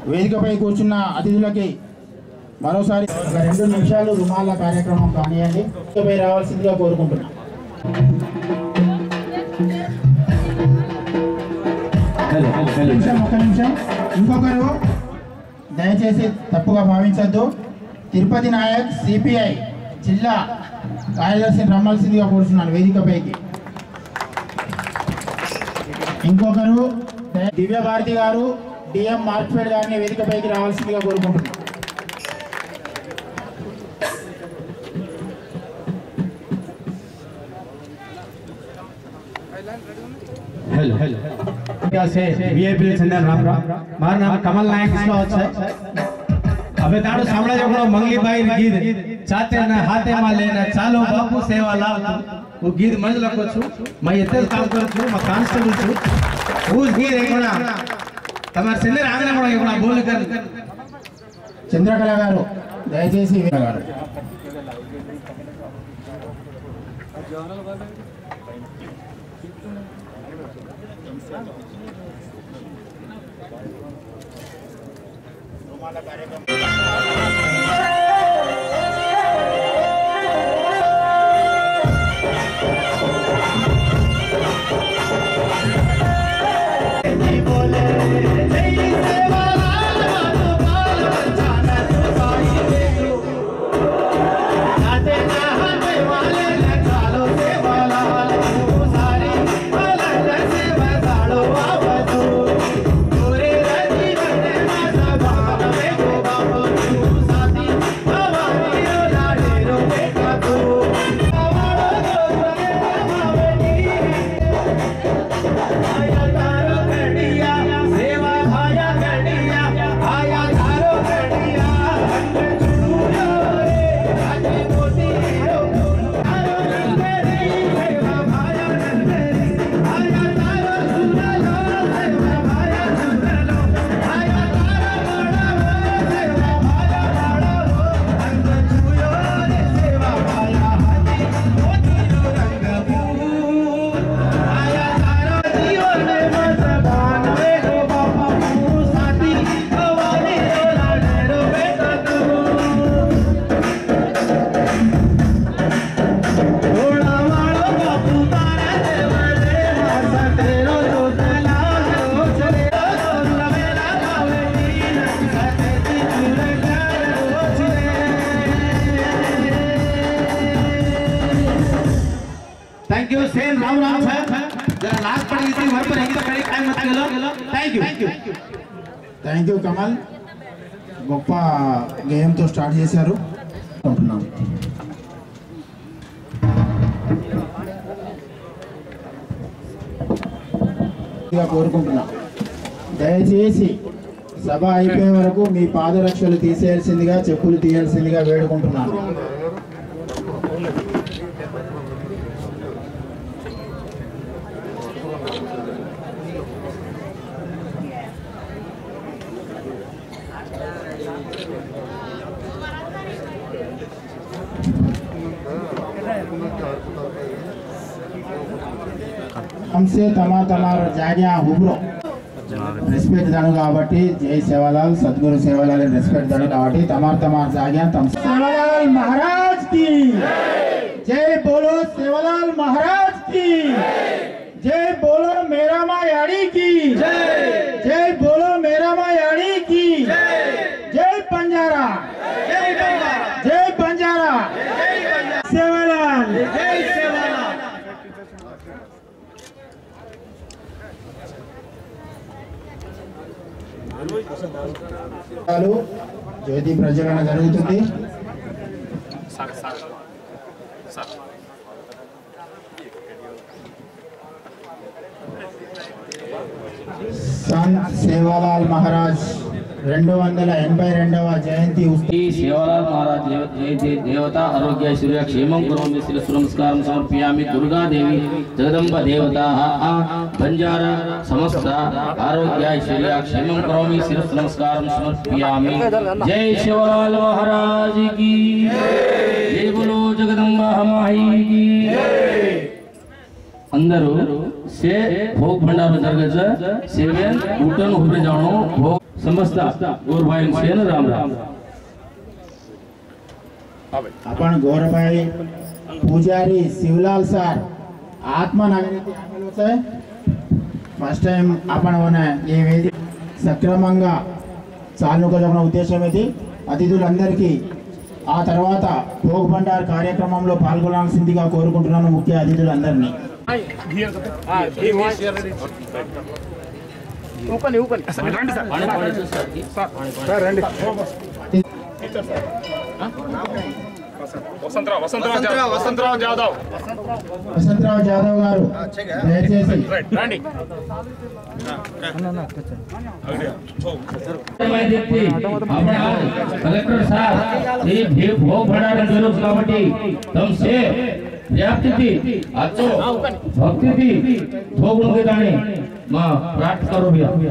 వేదికపై కూర్చున్న అతిథులకి మరోసారి ఒక రెండు నిమిషాలు రుమాల కార్యక్రమం కానివ్వండి వేదికపై రావాల్సిందిగా కోరుకుంటున్నాం ఒక నిమిషం ఒక నిమిషం ఇంకొకరు దయచేసి తప్పుగా భావించద్దు తిరుపతి నాయక్ సిపిఐ జిల్లా కార్యదర్శిని రమ్మాల్సిందిగా కోరుతున్నాను వేదికపైకి ఇంకొకరు ద- దివ్య భారతి గారు డిఎం మార్క్ఫెడ్ గారిని వేదికపైకి రావాల్సిందిగా కోరుకుంటున్నాను हेलो हेलो क्या से वीआईपी चंदन राम राम મારું નામ કમલ નાયક કિસ્મત છે હવે તારું સાંભળે જો મંગલી બાઈ ગીત ચાતે ને હાથે માં લેને ચાલો બાપુ સેવા લાવ હું ગીત મજ લખો છું મેં એટલે જ કામ કરું છું मैं कांस्टेबल છું હું જ ગીત એકણા તમારે સિંદર આંગણે પણ એકણા બોલ કર చంద్రకళ గారు దయచేసి వే- గారు थैंक यू सेन राम राम साहब जरा लास्ट पर इतनी घर पर एकदम कड़ी टाइम मत गेलो thank you thank you Kamal గొప్ప గేయంతో స్టార్ట్ చేశారు అనుకుంటున్నాను ఇక కోరుకుంటున్నా దయచేసి సభ అయిపోయే వరకు మీ పాదరక్షలు తీసేయాల్సిందిగా చెప్పులు తీయాల్సిందిగా వేడుకుంటున్నాను हमसे तमा तमार जाग्या हुब्रो రెస్పెక్ట్ దాను కాబట్టి జై సేవాలాల్ సద్గురు సేవాలాల్ రెస్పెక్ట్ దాను కాబట్టి తమార్ తమార్ జాగ్యా తమ సేవాలాల్ మహారాజ్ కి జై బోలో సేవాలాల్ మహారాజ్ కి జై బోలో మేరా మా యాడి కి జై బోలో మేరా మా యాడి కి జై పంజారా జై పంజారా సేవాలాల్ చాలు జ్యోతి ప్రజ్వలన జరుగుతుంది సంత్ సేవాలాల్ మహారాజ్ రెండు వందల ఎనభై రెండవ జయంతి ఉత్సవం श्री सेवालाल महाराज देव- जय जय देवता आरोग्य सूर्य क्षेमं करोमि श्री नमस्कारं समर्पयामि दुर्गा देवी जगदम्ब देवता बंजार समस्त आरोग्य ऐश्वर्य क्षेमं करोमि श्री नमस्कारं समर्पयामि जय सेवालाल महाराज की जय बोलो जगदम्ब हमाही की అందరూ से भोग भंडार जरगायचं सेवेन उठून उभे जाणं भोग समस्त गौरभाई सेन राम राम आपण गौरभाई पुजारी शिवलाल सर ఆత్మనగరీతి అమలుతో ఫస్ట్ టైం आपण ఈ వేది సక్రమంగా చాలుకోవాలన్న ఉద్దేశం ఇది అతిథులందరికీ ఆ తర్వాత భోగ్ భండార్ కార్యక్రమంలో పాల్గొనాల్సిందిగా కోరుకుంటున్నాను ముఖ్య అతిథులందరినీ వసంతరావు వసంతరావు జాదవ్ వసంతరావు జాదవ్ వసంతరావు జాదవ్ గారు దయచేసి రండి कलेक्टर साहब ये भे- भोग भंडारा जरूर కాబట్టి తమसे వ్యాప్తి थी आजो भक्ति थी भोग उनके दाने मां प्राप्त करो भैया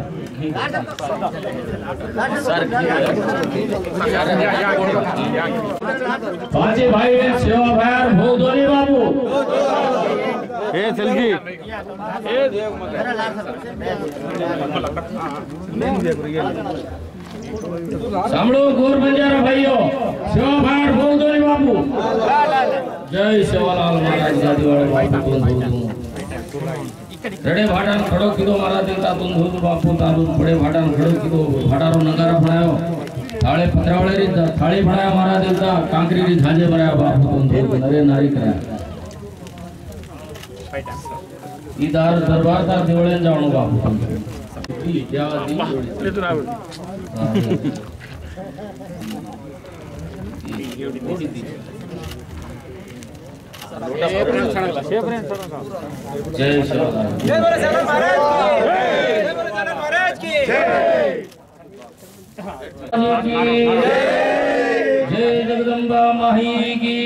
पांचे भाई बहन सेवा भाई भोग दोनी बाबू સાંભળો ગોર બંજારા ભાઈઓ સેવા ભાર ભોગદોરી બાપુ જય સેવાલાલ મહારાજ ગાદીવાળા બાપુ તું ધોધું. રડે ભાડાને ખડો કીધો મારા દેવતા તું ધોધું બાપુ તારું પડે ભાડાને ખડો કીધો ભાડારો નગારા ભણાયો થાળે પતરાવળે રી થાળી ભણાયા મારા દેવતા કાંકરી રી ઝાંજે ભરાયા બાપુ તું ધોધું નરે નારી કરાયા ઈ દાર દરબાર તાર દેવળે જાણો બાપુ તું ધોધું. ઈ જ્યાં દી જોડે. जय शिवराम जय जगदम्बा माही की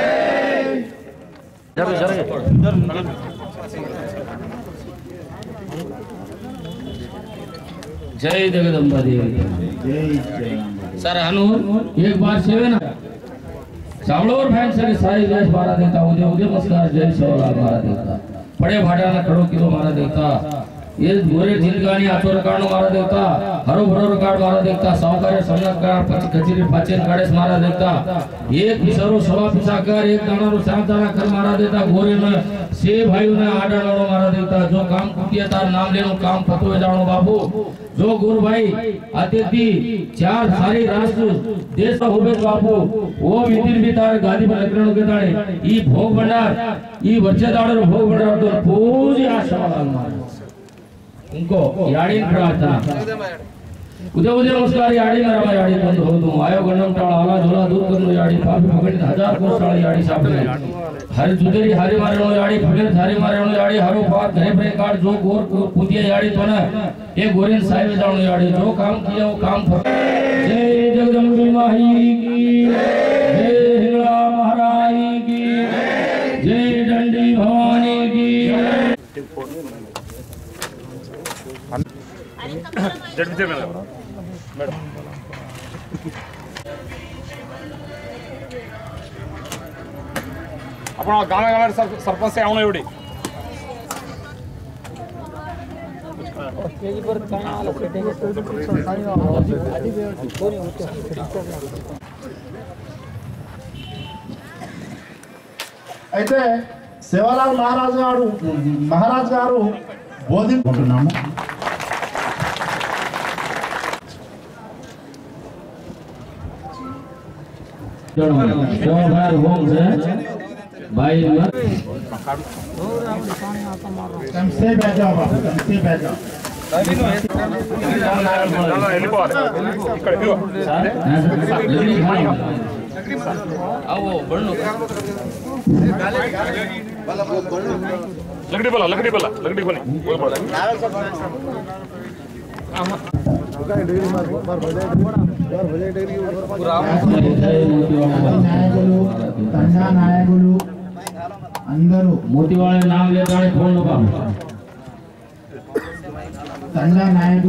जय जगदम्बा देवी జై శ్రీరామ్ सर हनु एक बार सेवे ना सावळोर फॅन सर साई देश मारा देता उद्या उद्या नमस्कार जय शिवलाल मारा देता पडे भाड्याला खडो किलो मारा देता ये गोरे जिंदगानी आचोर काढणं मारा देता हरो भरो काढ मारा देता सावकार्य समजकार પછી કચેરી પાચેન કાઢેસ મારા દેતા એક વિસરો સવા પિસા કર એક દાણાનો સાત દાણા કર મારા દેતા ગોરે ને સે ભાઈઓને આડાડો મારા દેતા જો કામ કુટિયા તાર નામ લેનો કામ પતો જાણો બાપુ જો ગુરભાઈ આતેથી ચાર સારી રાષ્ટ્ર દેશ હોબે બાપુ ઓ વિધિર બિતાર ગાદી પર લગ્ન કે દાડે ઈ ભોગ ભંડાર ઈ વચ્ચે દાડે ભોગ ભંડાર તો પૂજી આ સવાલ મારે ఇంకో యాడి ప్రార్థన ఉదయ ఉదయ నమస్ಕಾರ ಯಾಡಿ ಮರವ ಯಾಡಿ ಬಂದು ಹೋದು ಆಯೋ ಗಣ್ಣಂ ಟಾಳ ಆಲ ಝೋಲ ದೂರ ಕನ್ನು ಯಾಡಿ ಪಾಪಿ ಪಗಡಿದ ಹಜಾರ್ ಕೋಸ್ ಟಾಳ ಯಾಡಿ ಸಾಪನೆ ಹರಿ ಜುದೇರಿ ಹರಿ ಮಾರಣೋ ಯಾಡಿ ಫಗೇರ್ ಧಾರಿ ಮಾರಣೋ ಯಾಡಿ ಹರೋ ಪಾತ್ घरे पे काट जो गोर को पुदिया याडी तो ना ये गोरेन साहिब जानो याडी जो काम किया वो काम फ- जय जगदम्बे माही की जय हिंगला महारानी की जय डंडी भवानी की జడ్పీ మేడం మేడం ଆପଣ ଗାଁ ଗାଁରେ ସରପଞ୍ଚ ସେ ଆଉନ ଏଉଠି అయితే శివలాల్ మహారాజు గారు మహారాజ్ గారు బోధించుకుంటున్నాము શોભાર હોમ છે ભાઈ కంసే బేజా బాబు కంసే బేజా వెళ్ళిపోవాలి ఇక్కడ ఇదిగో. આવો બળનો లకడి బల్ల లకడి బల్ల లకడి కొని నాయకులు తండా నాయకులు అందరూ મોતીવાળે નામ લેતા ફોન નો తండా నాయకులు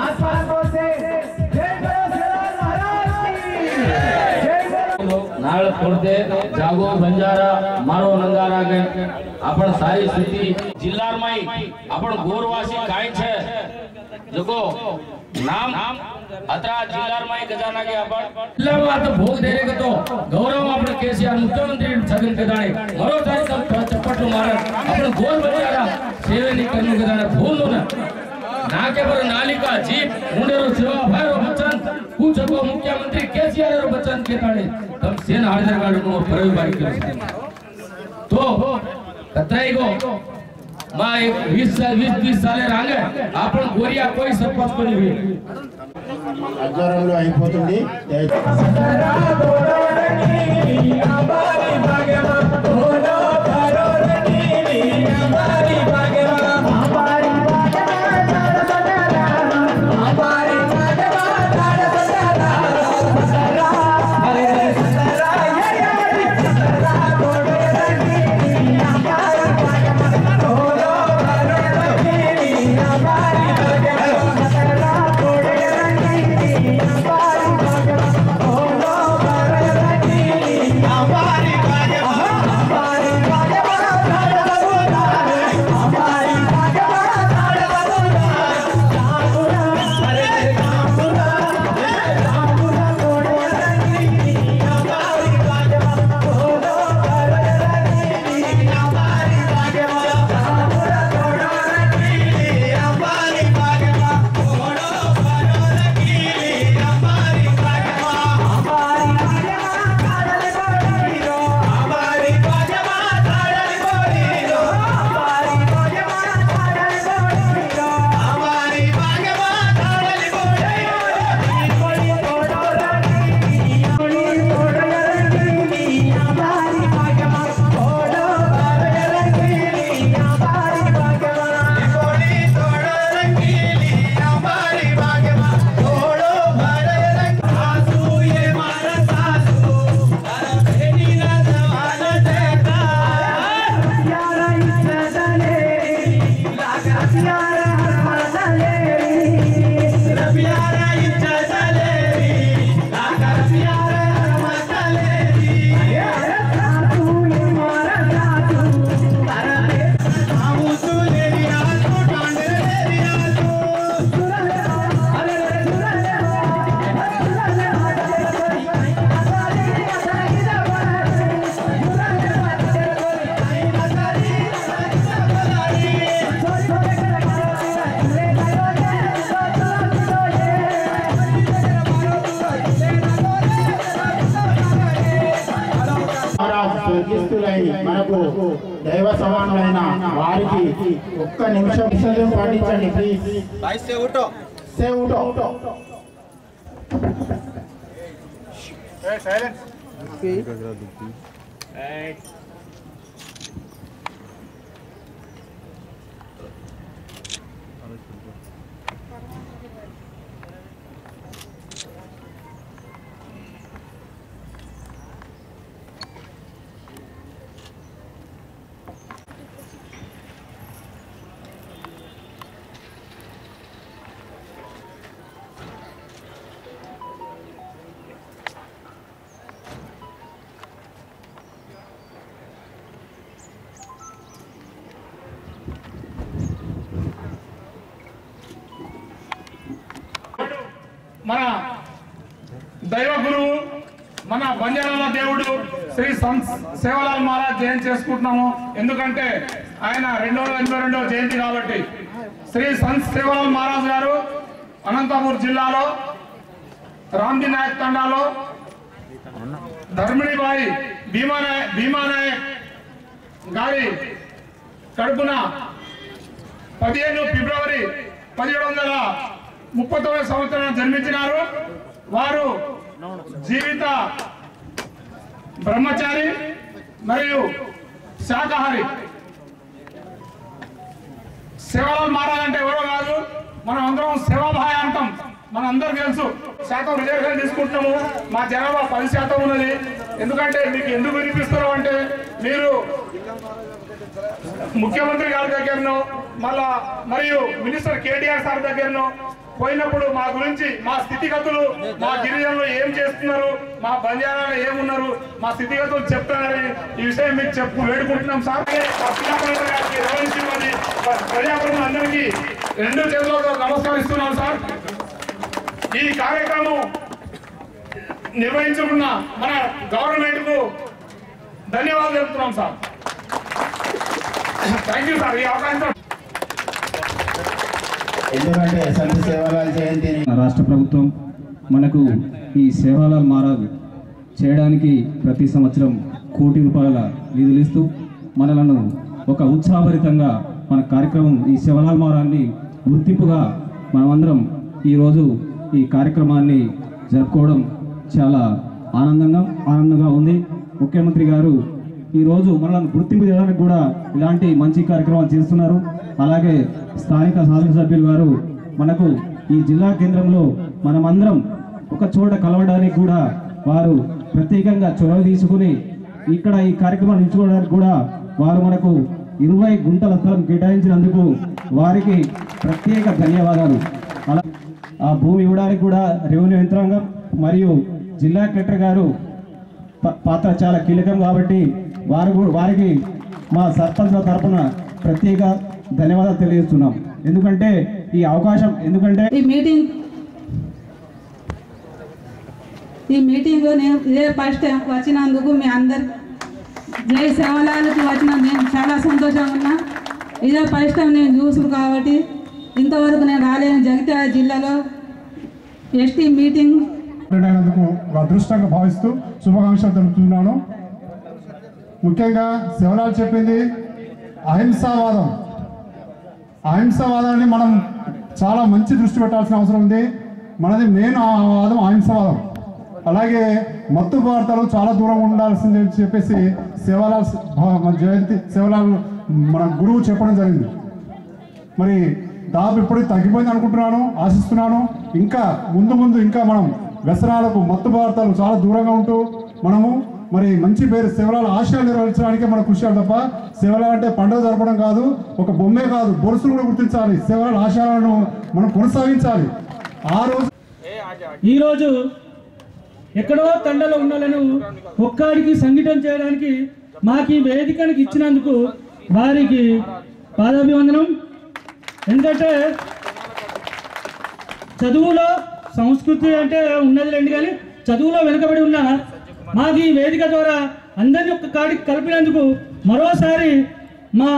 નાળ પોતે જાગો બંજારા મારો નંગારા કે આપણ સારી સ્થિતિ જિલ્લામાં આપણ ગોરવાસી કાંઈ છે જોકો નામ અતરા જિલ્લામાં ગજાના કે આપણ જિલ્લામાં તો ભોગ દેરે કે તો ગૌરવ આપણે કેસીઆર મુખ્યમંત્રી છગન કદાણે મરો તારી તમ ચપટ મારે આપણે ગોર બંજારા સેવે ની કરનું કદાણે ભૂલો ને નાકે પર નાલિકા જીપ મુંડેરો સેવા ભાઈરો બચ્ચન પૂછકો મુખ્યમંત્રી કેસીઆર રો બચ્ચન કે તાણે તમ સેન હાજર ગાડું નો ફરજ બાઈ કર્યો તો કતરાઈ ગો માં એક 20 સાલ 20 30 સાલે રાંગે આપણ ગોરિયા કોઈ સરપંચ કોની વી ఆధ్వర్యంలో అయిపోతుంది దయచేసి మహారాజ్ స్వర్గస్థులై మనకు దైవ సమానులైన వారికి ఒక్క నిమిషం సమయం పాటించండి ప్లీజ్ సే ఉటో మన దైవ గురువు మన బంజారాల దేవుడు శ్రీ సంత్ సేవలాల్ మహారాజ్ జయంతి చేసుకుంటున్నాము ఎందుకంటే ఆయన రెండు వందల ఎనభై రెండవ జయంతి కాబట్టి శ్రీ సంత్ సేవలాల్ మహారాజ్ గారు అనంతపూర్ జిల్లాలో రామ్జీ నాయక్ తండాలో ధర్మిణిబాయి భీమా నాయక్ భీమా నాయక్ గారి కడుపున పదిహేను ఫిబ్రవరి పదిహేడు వందల ముప్పై తొమ్మిది సంవత్సరం జన్మించినారు వారు జీవిత బ్రహ్మచారి మరియు శాకాహారి సేవలు మారాలంటే ఎవరో కాదు మనం అందరం సేవాభాయ అంటాం మన అందరికి తెలుసు శాతం రిజర్వేషన్ తీసుకుంటున్నాము మా జనాభా పది శాతం ఉన్నది ఎందుకంటే మీకు ఎందుకు వినిపిస్తున్నాం అంటే మీరు ముఖ్యమంత్రి గారి దగ్గరను మళ్ళా మరియు మినిస్టర్ కేటీఆర్ సార్ దగ్గరను పోయినప్పుడు మా గురించి మా స్థితిగతులు మా గిరిజనులు ఏం చేస్తున్నారు మా బంజారాలు ఏమున్నారు మా స్థితిగతులు చెప్తారని ఈ విషయం మీకు చెప్పు వేడుకుంటున్నాం సార్ మా పిల్లల గారికి రెవెన్యూ ఇవ్వండి. ప్రజాప్రతినిధులు అందరికీ రెండు చేతులతో నమస్కరిస్తున్నాం సార్ ఈ కార్యక్రమం నిర్వహించుకున్న మన గవర్నమెంట్ కు ధన్యవాదాలు చెప్తున్నాం సార్ థ్యాంక్ యూ సార్ ఈ అవకాశం ఎందుకంటే సంత సేవలాల జయంతిని రాష్ట్ర ప్రభుత్వం మనకు ఈ సేవాలాల్ మహారాజ్ చేయడానికి ప్రతి సంవత్సరం కోటి రూపాయల నిధులు ఇస్తూ మనలను ఒక ఉత్సాహభరితంగా మన కార్యక్రమం ఈ సేవలాల్ మహారాజ్ని గుర్తింపుగా మనమందరం ఈరోజు ఈ కార్యక్రమాన్ని జరుపుకోవడం చాలా ఆనందంగా ఆనందంగా ఉంది ముఖ్యమంత్రి గారు ఈరోజు మనల్ని గుర్తింపు చేయడానికి కూడా ఇలాంటి మంచి కార్యక్రమాలు చేస్తున్నారు అలాగే స్థానిక శాసనసభ్యులు గారు మనకు ఈ జిల్లా కేంద్రంలో మనమందరం ఒక చోట కలవడానికి కూడా వారు ప్రత్యేకంగా చొరవ తీసుకుని ఇక్కడ ఈ కార్యక్రమాన్ని ఎంచుకోవడానికి కూడా వారు మనకు ఇరవై గుంటల స్థలం కేటాయించినందుకు వారికి ప్రత్యేక ధన్యవాదాలు అలా ఆ భూమి ఇవ్వడానికి కూడా రెవెన్యూ యంత్రాంగం మరియు జిల్లా కలెక్టర్ గారు ప- పాత్ర చాలా కీలకం కాబట్టి వారు కూ- వారికి మా సర్పంచ్ల తరపున ప్రత్యేక ధన్యవాదాలు తెలియజేస్తున్నాం ఎందుకంటే ఈ అవకాశం ఎందుకంటే ఈ మీటింగ్ ఈ మీటింగ్ నేను ఇదే ఫస్ట్ టైం వచ్చినందుకు మీ అందరు జై సేవలాలకి వచ్చిన నేను చాలా సంతోషంగా ఉన్నా ఇదే ఫస్ట్ టైం నేను చూసుడు కాబట్టి ఇంతవరకు నేను రాలేని జగిత్యాల జిల్లాలో ఎస్టీ మీటింగ్ అయినందుకు ఒక అదృష్టంగా భావిస్తూ శుభాకాంక్షలు తెలుపుతున్నాను ముఖ్యంగా శివరాలు చెప్పింది అహింసావాదం అహింసావాదాన్ని మనం చాలా మంచి దృష్టి పెట్టాల్సిన అవసరం ఉంది మనది మెయిన్ ఆ వాదం అహింసవాదం అలాగే మత్తు పదార్థాలు చాలా దూరం ఉండాల్సింది అని చెప్పేసి శివలాల్ మన జయంతి శివలాల్ మన గురువు చెప్పడం జరిగింది మరి దాదాపు ఇప్పుడు తగ్గిపోయింది అనుకుంటున్నాను ఆశిస్తున్నాను ఇంకా ముందు ముందు ఇంకా మనం వ్యసనాలకు మత్తు పదార్థాలు చాలా దూరంగా ఉంటూ మనము మరి మంచి పేరు శివరాల ఆశయాలు నెరవేర్చడానికే మనం కృషి చేయాలి తప్ప శివరాలు అంటే పండుగ జరపడం కాదు ఒక బొమ్మే కాదు బొరుసులు కూడా గుర్తించాలి శివరాల ఆశయాలను మనం కొనసాగించాలి ఆ రోజు ఈరోజు ఎక్కడో తండలో ఉన్నలను ఒక్కడికి సంఘటన చేయడానికి మాకు ఈ వేదికనికి ఇచ్చినందుకు వారికి పాదాభివందనం ఎందుకంటే చదువులో సంస్కృతి అంటే ఉన్నది లేండి కానీ చదువులో వెనుకబడి ఉన్న మాకు ఈ వేదిక ద్వారా అందరినీ ఒక్క కాడికి కలిపినందుకు మరోసారి మా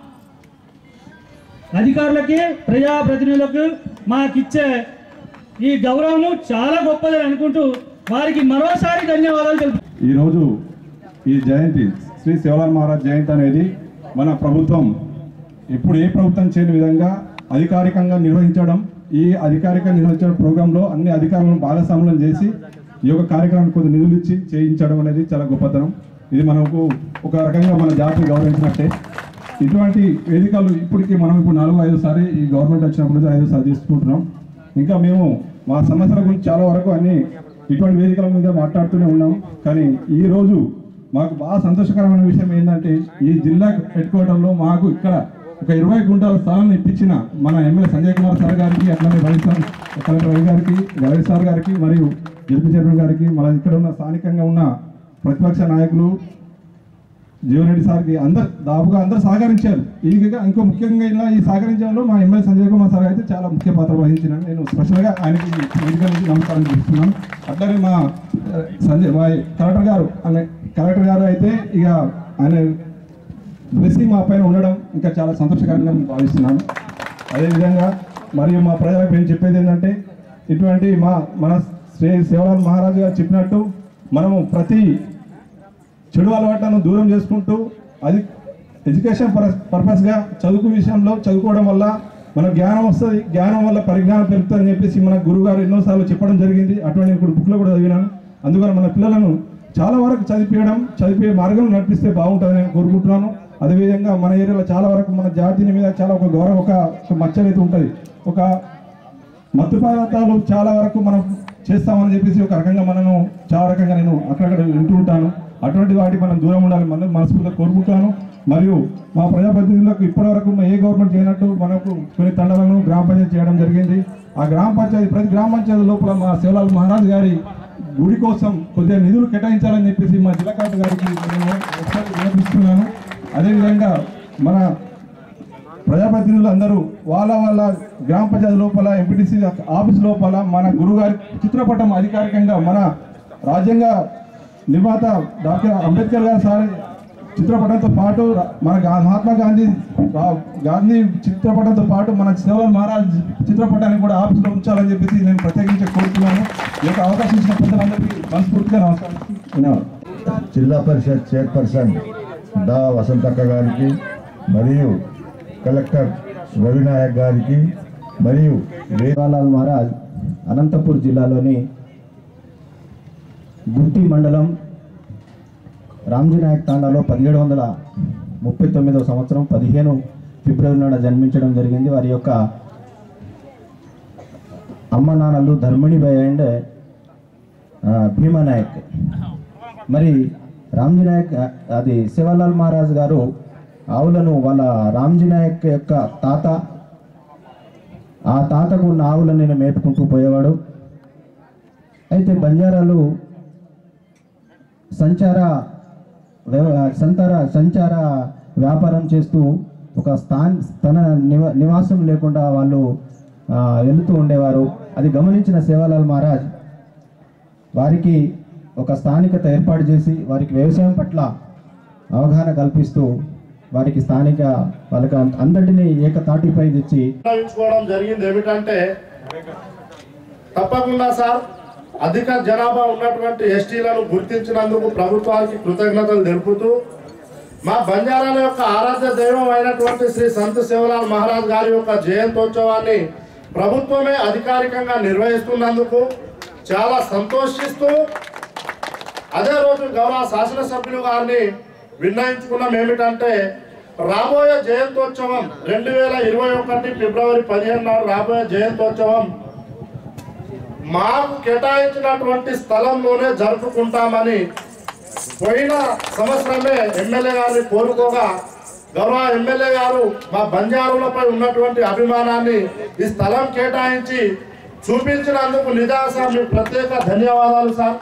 అధికారులకి ప్రజాప్రతినిధులకు మాకిచ్చే ఈ గౌరవము చాలా గొప్పదని అనుకుంటూ వారికి మరోసారి ధన్యవాదాలు తెలుపు ఈరోజు ఈ జయంతి శ్రీ శివలాల్ మహారాజ్ జయంతి అనేది మన ప్రభుత్వం ఇప్పుడు ఏ ప్రభుత్వం చేయని విధంగా అధికారికంగా నిర్వహించడం ఈ అధికారిక నిర్వహించడం ప్రోగ్రాంలో అన్ని అధికారులను భాగస్వామ్యం చేసి ఈ యొక్క కార్యక్రమానికి కొంత నిధులు ఇచ్చి చేయించడం అనేది చాలా గొప్పతనం ఇది మనకు ఒక రకంగా మన జాతిని గౌరవించినట్టే ఇటువంటి వేదికలు ఇప్పటికీ మనం ఇప్పుడు నాలుగు ఐదు సారి ఈ గవర్నమెంట్ వచ్చినప్పుడు నుంచి ఐదు సారి చేసుకుంటున్నాం ఇంకా మేము మా సమస్యల గురించి చాలా వరకు అన్ని ఇటువంటి వేదికల మీద మాట్లాడుతూనే ఉన్నాం కానీ ఈ రోజు మాకు బాగా సంతోషకరమైన విషయం ఏంటంటే ఈ జిల్లా హెడ్ క్వార్టర్లో మాకు ఇక్కడ ఒక ఇరవై గుంటల స్థలాన్ని ఇప్పించిన మన ఎమ్మెల్యే సంజయ్ కుమార్ సార్ గారికి అట్లనే రవి సార్ కలెక్టర్ రవి గారికి రవి సార్ గారికి మరియు జడ్పీ చైర్మన్ గారికి మన ఇక్కడ ఉన్న స్థానికంగా ఉన్న ప్రతిపక్ష నాయకులు జీవన్రెడ్డి సార్కి అందరు దాదాపుగా అందరు సహకరించారు ఈగా ఇంకో ముఖ్యంగా ఇలా ఈ సహకరించడంలో మా ఎమ్మెల్యే సంజయ్ కుమార్ సార్ అయితే చాలా ముఖ్య పాత్ర వహించినాను నేను స్పెషల్గా ఆయనకి వేదిక నుంచి నమస్కారం చేస్తున్నాను అట్లనే మా ఆ, సంజయ్ మా కలెక్టర్ గారు అనే కలెక్టర్ గారు అయితే ఇక ఆయన బ్లెస్సింగ్ మా పైన ఉండడం ఇంకా చాలా సంతోషకరంగా నేను భావిస్తున్నాను అదేవిధంగా మరియు మా ప్రజలకు నేను చెప్పేది ఏంటంటే ఇటువంటి మా మన శ్రీ శివలాల్ మహారాజు గారు చెప్పినట్టు మనము ప్రతి చెడు అలవాట్లను దూరం చేసుకుంటూ అది ఎడ్యుకేషన్ పర్ పర్పస్గా చదువు విషయంలో చదువుకోవడం వల్ల మన జ్ఞానం వస్తుంది జ్ఞానం వల్ల పరిజ్ఞానం పెరుగుతుందని చెప్పేసి మన గురువు గారు ఎన్నోసార్లు చెప్పడం జరిగింది అటువంటి ఇప్పుడు బుక్లో కూడా చదివినాను అందుకని మన పిల్లలను చాలా వరకు చదివించడం చదివే మార్గం నడిపిస్తే బాగుంటుందని నేను కోరుకుంటున్నాను అదేవిధంగా మన ఏరియాలో చాలా వరకు మన జాతిని మీద చాలా ఒక గౌరవం ఒక ఒక మచ్చరైతే ఉంటుంది ఒక మత్తు పదార్థాలు చాలా వరకు మనం చేస్తామని చెప్పేసి ఒక రకంగా మనము చాలా రకంగా నేను అక్కడక్కడ వింటూ ఉంటాను అటువంటి వాటి మనం దూరం ఉండాలని మనం మనస్ఫూర్తిగా కోరుకుంటాను మరియు మా ప్రజాప్రతినిధులకు ఇప్పటివరకు ఏ గవర్నమెంట్ చేయనట్టు మనకు కొన్ని తండాలను గ్రామ పంచాయతీ చేయడం జరిగింది ఆ గ్రామ పంచాయతీ ప్రతి గ్రామ పంచాయతీ లోపల మా శివలాల్ మహారాజ్ గారి గుడి కోసం కొద్దిగా నిధులు కేటాయించాలని చెప్పేసి మా జిల్లా కలెక్టర్ గారికి నేను ఒకసారి విన్నపిస్తున్నాను అదేవిధంగా మన ప్రజాప్రతినిధులు అందరూ వాళ్ళ వాళ్ళ గ్రామ పంచాయతీ లోపల ఎంపీటీసీ ఆఫీస్ లోపల మన గురుగారి చిత్రపటం అధికారికంగా మన రాజ్యాంగ నిర్మాత డాక్టర్ అంబేద్కర్ గారి సార్ చిత్రపటంతో పాటు మన గా- మహాత్మా గాంధీ రా- గాంధీ చిత్రపటంతో పాటు మన శివలాల్ మహారాజ్ చిత్రపటాన్ని కూడా ఆఫీస్లో ఉంచాలని చెప్పేసి నేను ప్రత్యేకించి కోరుతున్నాను ఈ యొక్క అవకాశం ఇచ్చిన పెద్దలందరికీ మనస్ఫూర్తిగా నమస్కారం ధన్యవాదాలు జిల్లా పరిషత్ చైర్పర్సన్ డా వసంతక్క గారికి మరియు కలెక్టర్ రవినాయక్ గారికి మరియు దేవాలాల్ మహారాజ్ అనంతపూర్ జిల్లాలోని గుర్తి మండలం రామ్జీనాయక్ తాండాలో పదిహేడు వందల ముప్పై తొమ్మిదవ సంవత్సరం పదిహేను ఫిబ్రవరి నాడు జన్మించడం జరిగింది వారి యొక్క అమ్మ నాన్నలు ధర్మిణిబాయి అండ్ ఆ, భీమానాయక్ మరి రామ్జీ నాయక్ ఆ, అది శివలాల్ మహారాజ్ గారు ఆవులను వాళ్ళ రామ్జీ నాయక్ యొక్క తాత ఆ తాతకు ఉన్న ఆవులను నేను మేపుకుంటూ పోయేవాడు అయితే బంజారాలు సంచార వ్యవ- సంచార సంచార వ్యాపారం చేస్తూ ఒక స్థాన్ తన నివ నివాసం లేకుండా వాళ్ళు ఆ, వెళుతూ ఉండేవారు అది గమనించిన సేవాలాల్ మహారాజ్ వారికి ఒక స్థానికత ఏర్పాటు చేసి వారికి వ్యవసాయం పట్ల అవగాహన కల్పిస్తూ వారికి స్థానిక వాళ్ళకి అందరినీ ఏకతాటిపై తెచ్చి నిర్ణయించుకోవడం జరిగింది ఏమిటంటే తప్పకుండా సార్ అధిక జనాభా ఉన్నటువంటి ఎస్టీలను గుర్తించినందుకు ప్రభుత్వానికి కృతజ్ఞతలు తెలుపుతూ మా బంజారాల యొక్క ఆరాధ్య దైవం అయినటువంటి శ్రీ సంత్ శివలాల్ మహారాజ్ గారి యొక్క జయంతోత్సవాన్ని ప్రభుత్వమే అధికారికంగా నిర్వహిస్తున్నందుకు చాలా సంతోషిస్తూ అదే రోజు గౌరవ శాసనసభ్యులు గారిని విన్నయించుకున్నాం ఏమిటంటే రాబోయే జయంతోత్సవం రెండు వేల ఇరవై ఒకటి ఫిబ్రవరి పదిహేను నాడు రాబోయే జయంతోత్సవం మాకు కేటాయించినటువంటి స్థలంలోనే జరుపుకుంటామని పోయిన సంవత్సరమే ఎమ్మెల్యే గారిని కోరుకోగా గౌరవ ఎమ్మెల్యే గారు మా బంజారులపై ఉన్నటువంటి అభిమానాన్ని ఈ స్థలం కేటాయించి చూపించినందుకు నిదాస మీకు ప్రత్యేక ధన్యవాదాలు సార్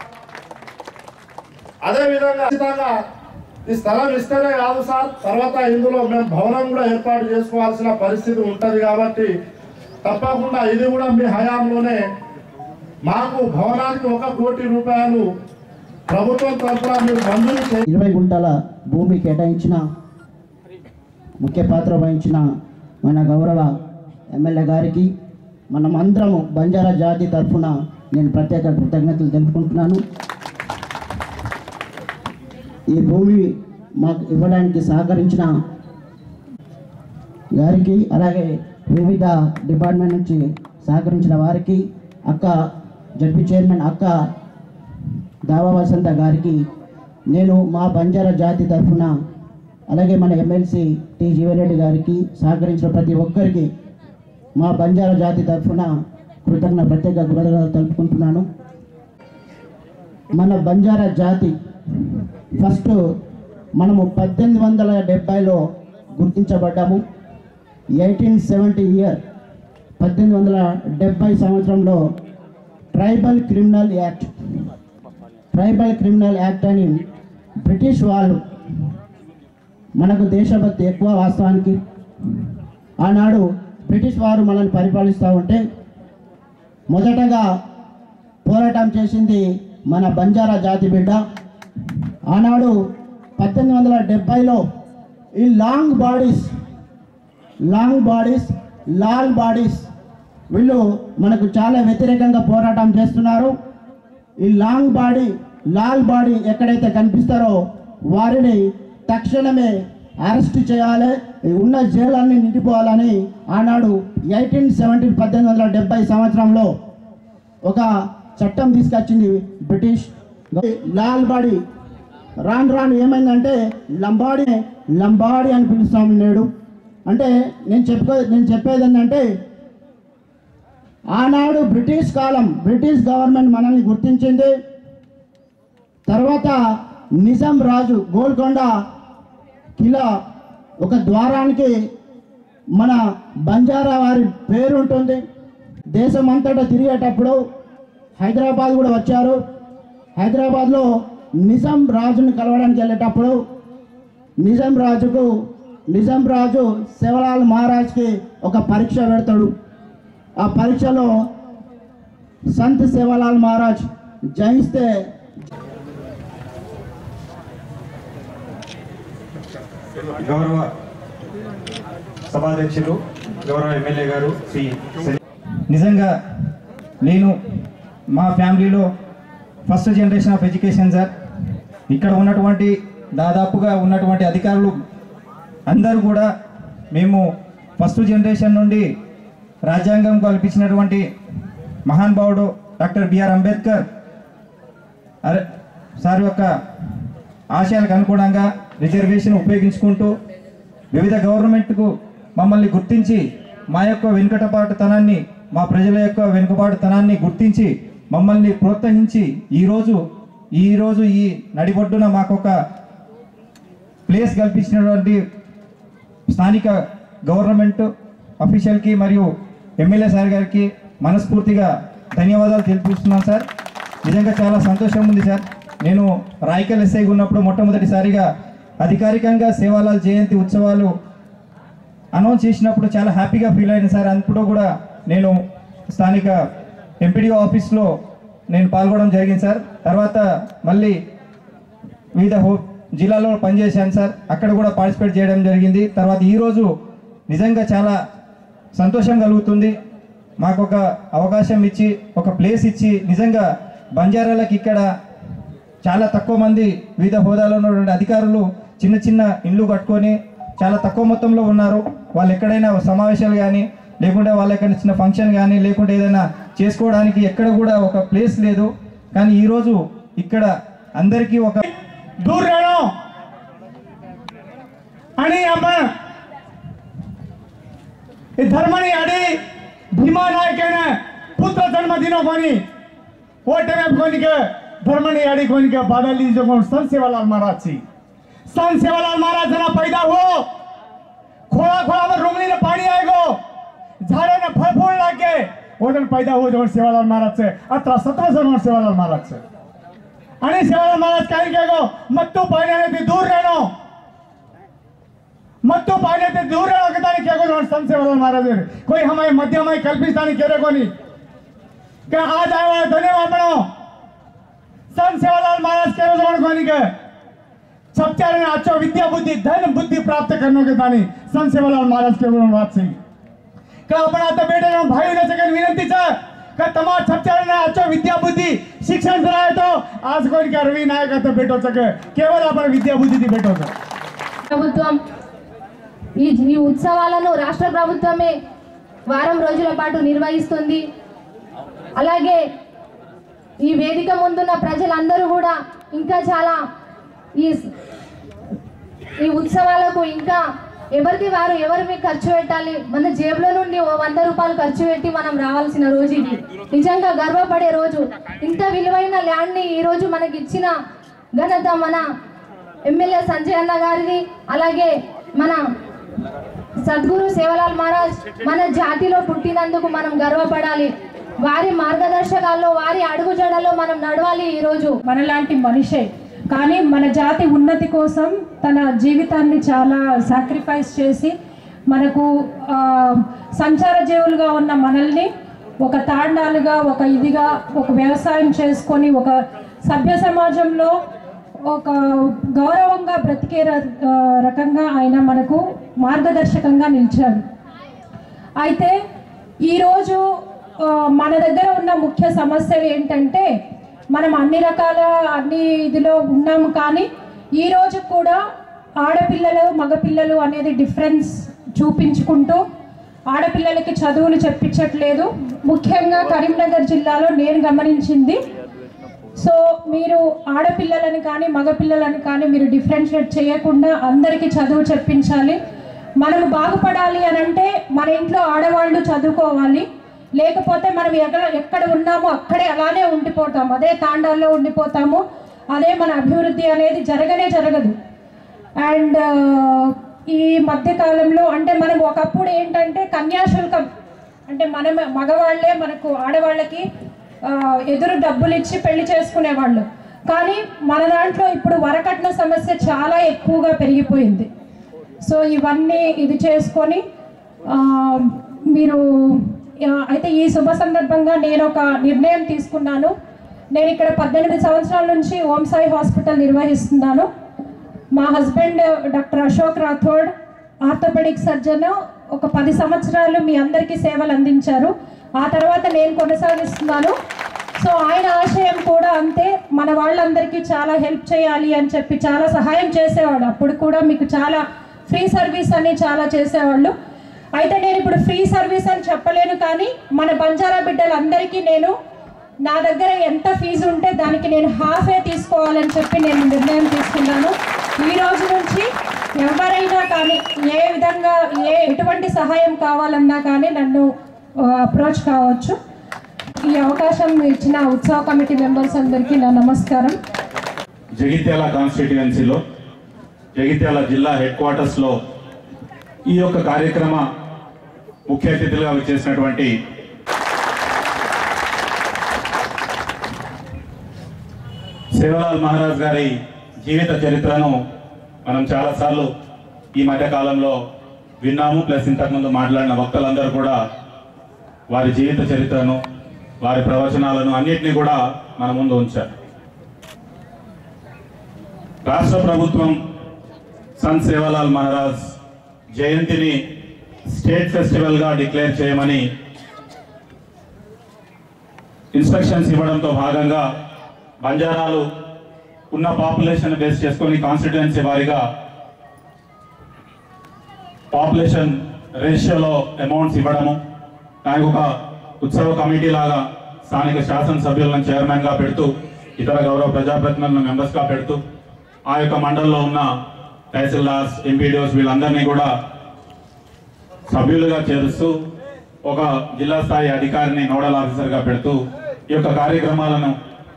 అదే విధంగా ఖచ్చితంగా ఈ స్థలం ఇస్తేనే కాదు సార్ తర్వాత ఇందులో మేము భవనం కూడా ఏర్పాటు చేసుకోవాల్సిన పరిస్థితి ఉంటది కాబట్టి తప్పకుండా ఇది కూడా మీ హయాంలోనే మాకు భవనానికి ఒక కోటి రూపాయలు ప్రభుత్వం తరఫున మీరు మంజూరు చే ఇరవై గుంటల భూమి కేటాయించిన ముఖ్య పాత్ర వహించిన మన గౌరవ ఎమ్మెల్యే గారికి మనం అందరము బంజారా జాతి తరఫున నేను ప్రత్యేక కృతజ్ఞతలు తెలుపుకుంటున్నాను ఈ భూమి మాకు ఇవ్వడానికి సహకరించిన గారికి అలాగే వివిధ డిపార్ట్మెంట్ నుంచి సహకరించిన వారికి అక్క జడ్పీ చైర్మన్ అక్క దావా వసంత గారికి నేను మా బంజారా జాతి తరఫున అలాగే మన ఎమ్మెల్సీ టి జీవరెడ్డి గారికి సహకరించిన ప్రతి ఒక్కరికి మా బంజారా జాతి తరఫున కృతజ్ఞ ప్రత్యేక కృతజ్ఞతలు తెలుపుకుంటున్నాను మన బంజారా జాతి ఫస్ట్ మనము పద్దెనిమిది వందల డెబ్బైలో గుర్తించబడ్డాము ఎయిటీన్ సెవెంటీ ఇయర్ పద్దెనిమిది వందల డెబ్బై సంవత్సరంలో tribal criminal act tribal criminal act అని బ్రిటిష్ వాళ్ళు మనకు దేశభక్తి ఎక్కువ వాస్తవానికి ఆనాడు బ్రిటిష్ వారు మనల్ని పరిపాలిస్తూ ఉంటే మొదటగా పోరాటం చేసింది మన బంజారా జాతి బిడ్డ ఆనాడు పద్దెనిమిది వందల డెబ్బైలో ఈ Lambadis Lambadis Lambadis వీళ్ళు మనకు చాలా వ్యతిరేకంగా పోరాటం చేస్తున్నారు ఈ లాంగ్ బాడీ లాల్ బాడీ ఎక్కడైతే కనిపిస్తారో వారిని తక్షణమే అరెస్ట్ చేయాలి ఈ ఉన్న జైలన్నీ నిండిపోవాలని ఆనాడు ఎయిటీన్ సెవెంటీన్ పద్దెనిమిది వందల డెబ్బై సంవత్సరంలో ఒక చట్టం తీసుకొచ్చింది బ్రిటిష్ లాల్ బాడీ రాను రాను ఏమైందంటే లంబాడి లంబాడి అని పిలుస్తాము నేడు అంటే నేను చెప్పే నేను చెప్పేది ఏంటంటే ఆనాడు బ్రిటిష్ కాలం బ్రిటిష్ గవర్నమెంట్ మనల్ని గుర్తించింది తర్వాత నిజాం రాజు గోల్కొండ కిలా ఒక ద్వారానికి మన బంజారా వారి పేరు ఉంటుంది దేశం అంతటా తిరిగేటప్పుడు హైదరాబాద్ కూడా వచ్చారు హైదరాబాద్లో నిజాం రాజుని కలవడానికి వెళ్ళేటప్పుడు నిజాం రాజుకు నిజాం రాజు శివలాల్ మహారాజ్కి ఒక పరీక్ష పెడతాడు ఆ పరీక్షలో సంత్ శివలాల్ మహారాజ్ జయిస్తే గౌరవ సభాధ్యక్షులు గౌరవ ఎమ్మెల్యే గారు శ్రీ నిజంగా నేను మా ఫ్యామిలీలో first generation of education sir ఇక్కడ ఉన్నటువంటి దాదాపుగా ఉన్నటువంటి అధికారులు అందరూ కూడా మేము ఫస్ట్ జనరేషన్ నుండి రాజ్యాంగం కల్పించినటువంటి మహానుభావుడు డాక్టర్ బిఆర్ అంబేద్కర్ అరే సార్ యొక్క ఆశయాలకు అనుగుణంగా రిజర్వేషన్ ఉపయోగించుకుంటూ వివిధ గవర్నమెంట్కు మమ్మల్ని గుర్తించి మా యొక్క వెనుకటపాటుతనాన్ని మా ప్రజల యొక్క వెనుకబాటుతనాన్ని గుర్తించి మమ్మల్ని ప్రోత్సహించి ఈరోజు ఈరోజు ఈ నడిబొడ్డున మాకొక ప్లేస్ కల్పించినటువంటి స్థానిక గవర్నమెంట్ అఫీషియల్కి మరియు ఎమ్మెల్యే సార్ గారికి మనస్ఫూర్తిగా ధన్యవాదాలు తెలిపిస్తున్నాను సార్ నిజంగా చాలా సంతోషం ఉంది సార్ నేను రాయకల్ ఎస్ఐగా ఉన్నప్పుడు మొట్టమొదటిసారిగా అధికారికంగా సేవాలాల్ జయంతి ఉత్సవాలు అనౌన్స్ చేసినప్పుడు చాలా హ్యాపీగా ఫీల్ అయింది సార్ అప్పుడు కూడా నేను స్థానిక ఎంపీడీఓ ఆఫీస్లో నేను పాల్గొనడం జరిగింది సార్ తర్వాత మళ్ళీ వివిధ హో జిల్లాలో పనిచేశాను సార్ అక్కడ కూడా పార్టిసిపేట్ చేయడం జరిగింది తర్వాత ఈరోజు నిజంగా చాలా సంతోషం కలుగుతుంది మాకు ఒక అవకాశం ఇచ్చి ఒక ప్లేస్ ఇచ్చి నిజంగా బంజారాలకు ఇక్కడ చాలా తక్కువ మంది వివిధ హోదాలో ఉన్నటువంటి అధికారులు చిన్న చిన్న ఇండ్లు కట్టుకొని చాలా తక్కువ మొత్తంలో ఉన్నారు వాళ్ళు ఎక్కడైనా సమావేశాలు కానీ లేకుంటే వాళ్ళ ఎక్కడ చిన్న ఫంక్షన్ కానీ లేకుంటే ఏదైనా చేసుకోవడానికి ఎక్కడ కూడా ఒక ప్లేస్ లేదు కానీ ఈరోజు ఇక్కడ అందరికీ ఒక दूर रहणो आणि आपण हे धर्मनी आडी भीमा नायकेने पुत्र जन्म दिनो कोणी ओ टाइम कोणी के धर्मनी आडी कोणी के बादली जो कोण संत सेवालाल महाराज ची संत सेवालाल महाराज जना पैदा हो खोळा खोळावर रुमणीने पाणी आहे गो झाडाने फळ फूल लागे ओढण पैदा हो जवळ सेवालाल महाराज अठरा सतरा जण सेवालाल महाराज आणि सेवालाल महाराज काय केलो मत्तू पाण्याने ते दूर રહેણો मत्तू पाने ते दूर રહેણો કે તારી કેગો જોણ સંત સેવાલાલ महाराज કોઈ હમાય મધ્યમય કલ્પિસ્તાની કેરે કોની કે આજ આવ્યો ધન્યવાદ આપણો સંત સેવાલાલ महाराज કેવો જોણ કોની કે સત્યારે આચો વિદ્યા બુદ્ધિ ધન બુદ્ધિ પ્રાપ્ત કરનો કે તાની સંત સેવાલાલ महाराज કેવો જોણ વાત છે કે આપણે आता બેઠેલો ભાઈને સગન વિનંતી છે કે તમારા છપચારને આચો વિદ્યા બુદ્ધિ શિક્ષણ ધરાવે તો આજ કોઈ કે રવિ નાયક તો બેઠો છે કે કેવળ આપણે વિદ્યા બુદ્ધિથી બેઠો છે ప్రభుత్వం ఈ ఈ ఉత్సవాలను రాష్ట్ర ప్రభుత్వమే వారం రోజుల పాటు నిర్వహిస్తుంది అలాగే ఈ వేదిక ముందున్న ప్రజలందరూ కూడా ఇంకా చాలా ఈ ఈ ఉత్సవాలకు ఇంకా ఎవరికి వారు ఎవరి మీద ఖర్చు పెట్టాలి మన జేబులో నుండి ఓ వంద రూపాయలు ఖర్చు పెట్టి మనం రావాల్సిన రోజు ఇది నిజంగా గర్వపడే రోజు ఇంత విలువైన ల్యాండ్ని ఈ రోజు మనకి ఇచ్చిన ఘనత మన ఎమ్మెల్యే సంజయ్ అన్న గారిది అలాగే మన సద్గురు సేవలాల్ మహారాజ్ మన జాతిలో పుట్టినందుకు మనం గర్వపడాలి వారి మార్గదర్శకాల్లో వారి అడుగుజాడల్లో మనం నడవాలి ఈరోజు మనలాంటి మనిషే కానీ మన జాతి ఉన్నతి కోసం తన జీవితాన్ని చాలా సాక్రిఫైస్ చేసి మనకు ఆ, సంచార జీవులుగా ఉన్న మనల్ని ఒక తాండాలుగా ఒక ఇదిగా ఒక వ్యవసాయం చేసుకొని ఒక సభ్య సమాజంలో ఒక గౌరవంగా బ్రతికే ర- ఆ, రకంగా ఆయన మనకు మార్గదర్శకంగా నిలిచాడు అయితే ఈరోజు ఆ, మన దగ్గర ఉన్న ముఖ్య సమస్యలు ఏంటంటే మనం అన్ని రకాల అన్ని ఇదిలో ఉన్నాము కానీ ఈ రోజు కూడా ఆడపిల్లలు మగపిల్లలు అనేది డిఫరెన్స్ చూపించుకుంటూ ఆడపిల్లలకి చదువులు చెప్పించట్లేదు ముఖ్యంగా కరీంనగర్ జిల్లాలో నేను గమనించింది సో మీరు ఆడపిల్లలని కానీ మగపిల్లలని కానీ మీరు డిఫరెన్షియేట్ చేయకుండా అందరికీ చదువు చెప్పించాలి మనం బాగుపడాలి అని అంటే మన ఇంట్లో ఆడవాళ్ళు చదువుకోవాలి లేకపోతే మనం ఎక్కడ ఎక్కడ ఉన్నామో అక్కడే అలానే ఉండిపోతాం అదే తాండాల్లో ఉండిపోతాము అదే మన అభివృద్ధి అనేది జరగనే జరగదు అండ్ ఈ మధ్యకాలంలో అంటే మనం ఒకప్పుడు ఏంటంటే కన్యాశుల్కం అంటే మనం మగవాళ్ళే మనకు ఆడవాళ్ళకి ఆ, ఎదురు డబ్బులు ఇచ్చి పెళ్లి చేసుకునేవాళ్ళు కానీ మన దాంట్లో ఇప్పుడు వరకట్న సమస్య చాలా ఎక్కువగా పెరిగిపోయింది సో ఇవన్నీ ఇది చేసుకొని ఆ, మీరు ఆ, అయితే ఈ శుభ సందర్భంగా నేను ఒక నిర్ణయం తీసుకున్నాను నేను ఇక్కడ పద్దెనిమిది సంవత్సరాల నుంచి ఓం సాయి హాస్పిటల్ నిర్వహిస్తున్నాను మా husband doctor Ashok Rathod orthopaedic surgeon ఒక పది సంవత్సరాలు మీ అందరికీ సేవలు అందించారు ఆ తర్వాత నేను కొనసాగిస్తున్నాను సో ఆయన ఆశయం కూడా అంతే మన వాళ్ళందరికీ చాలా హెల్ప్ చేయాలి అని చెప్పి చాలా సహాయం చేసేవాడు అప్పుడు కూడా మీకు చాలా ఫ్రీ సర్వీస్ అని చాలా చేసేవాళ్ళు అయితే నేను ఇప్పుడు ఫ్రీ సర్వీస్ అని చెప్పలేను కానీ మన బంజారా బిడ్డలందరికీ నేను నా దగ్గర ఎంత ఫీజు ఉంటే దానికి నేను హాఫే తీసుకోవాలని చెప్పి నేను నిర్ణయం తీసుకున్నాను ఈ రోజు నుంచి ఎవరైనా కానీ ఏ విధంగా ఏ ఎటువంటి సహాయం కావాలన్నా కానీ నన్ను అప్రోచ్ కావచ్చు ఈ అవకాశం ఇచ్చిన ఉత్సవ కమిటీ మెంబర్స్ అందరికీ నా నమస్కారం జగిత్యాల కాన్స్టిట్యుయెన్సీలో జగిత్యాల జిల్లా హెడ్ క్వార్టర్స్లో ఈ యొక్క కార్యక్రమ ముఖ్య అతిథులుగా వచ్చేసినటువంటి సేవలాల్ మహారాజ్ గారి జీవిత చరిత్రను మనం చాలాసార్లు ఈ మధ్య కాలంలో విన్నాము ప్లస్ ఇంతకుముందు మాట్లాడిన వక్తలందరూ కూడా వారి జీవిత చరిత్రను వారి ప్రవచనాలను అన్నిటినీ కూడా మన ముందు ఉంచారు రాష్ట్ర ప్రభుత్వం సంత్ సేవాలాల్ మహారాజ్ జయంతిని స్టేట్ ఫెస్టివల్గా డిక్లేర్ చేయమని ఇన్స్ట్రక్షన్స్ ఇవ్వడంతో భాగంగా బంజారాలు ఉన్న పాపులేషన్ బేస్ చేసుకొని కాన్స్టిట్యుయెన్సీ వారిగా పాపులేషన్ రేషియోలో అమౌంట్స్ ఇవ్వడము దానికి ఒక ఉత్సవ కమిటీ లాగా స్థానిక శాసనసభ్యులను చైర్మన్గా పెడుతూ ఇతర గౌరవ ప్రజాప్రతినిధులను మెంబర్స్గా పెడుతూ ఆ యొక్క మండలంలో ఉన్న తహసీల్దార్స్ ఎంపీడీఓస్ వీళ్ళందరినీ కూడా సభ్యులుగా చేరుస్తూ ఒక జిల్లా స్థాయి అధికారిని నోడల్ ఆఫీసర్గా పెడుతూ ఈ యొక్క కార్యక్రమాలను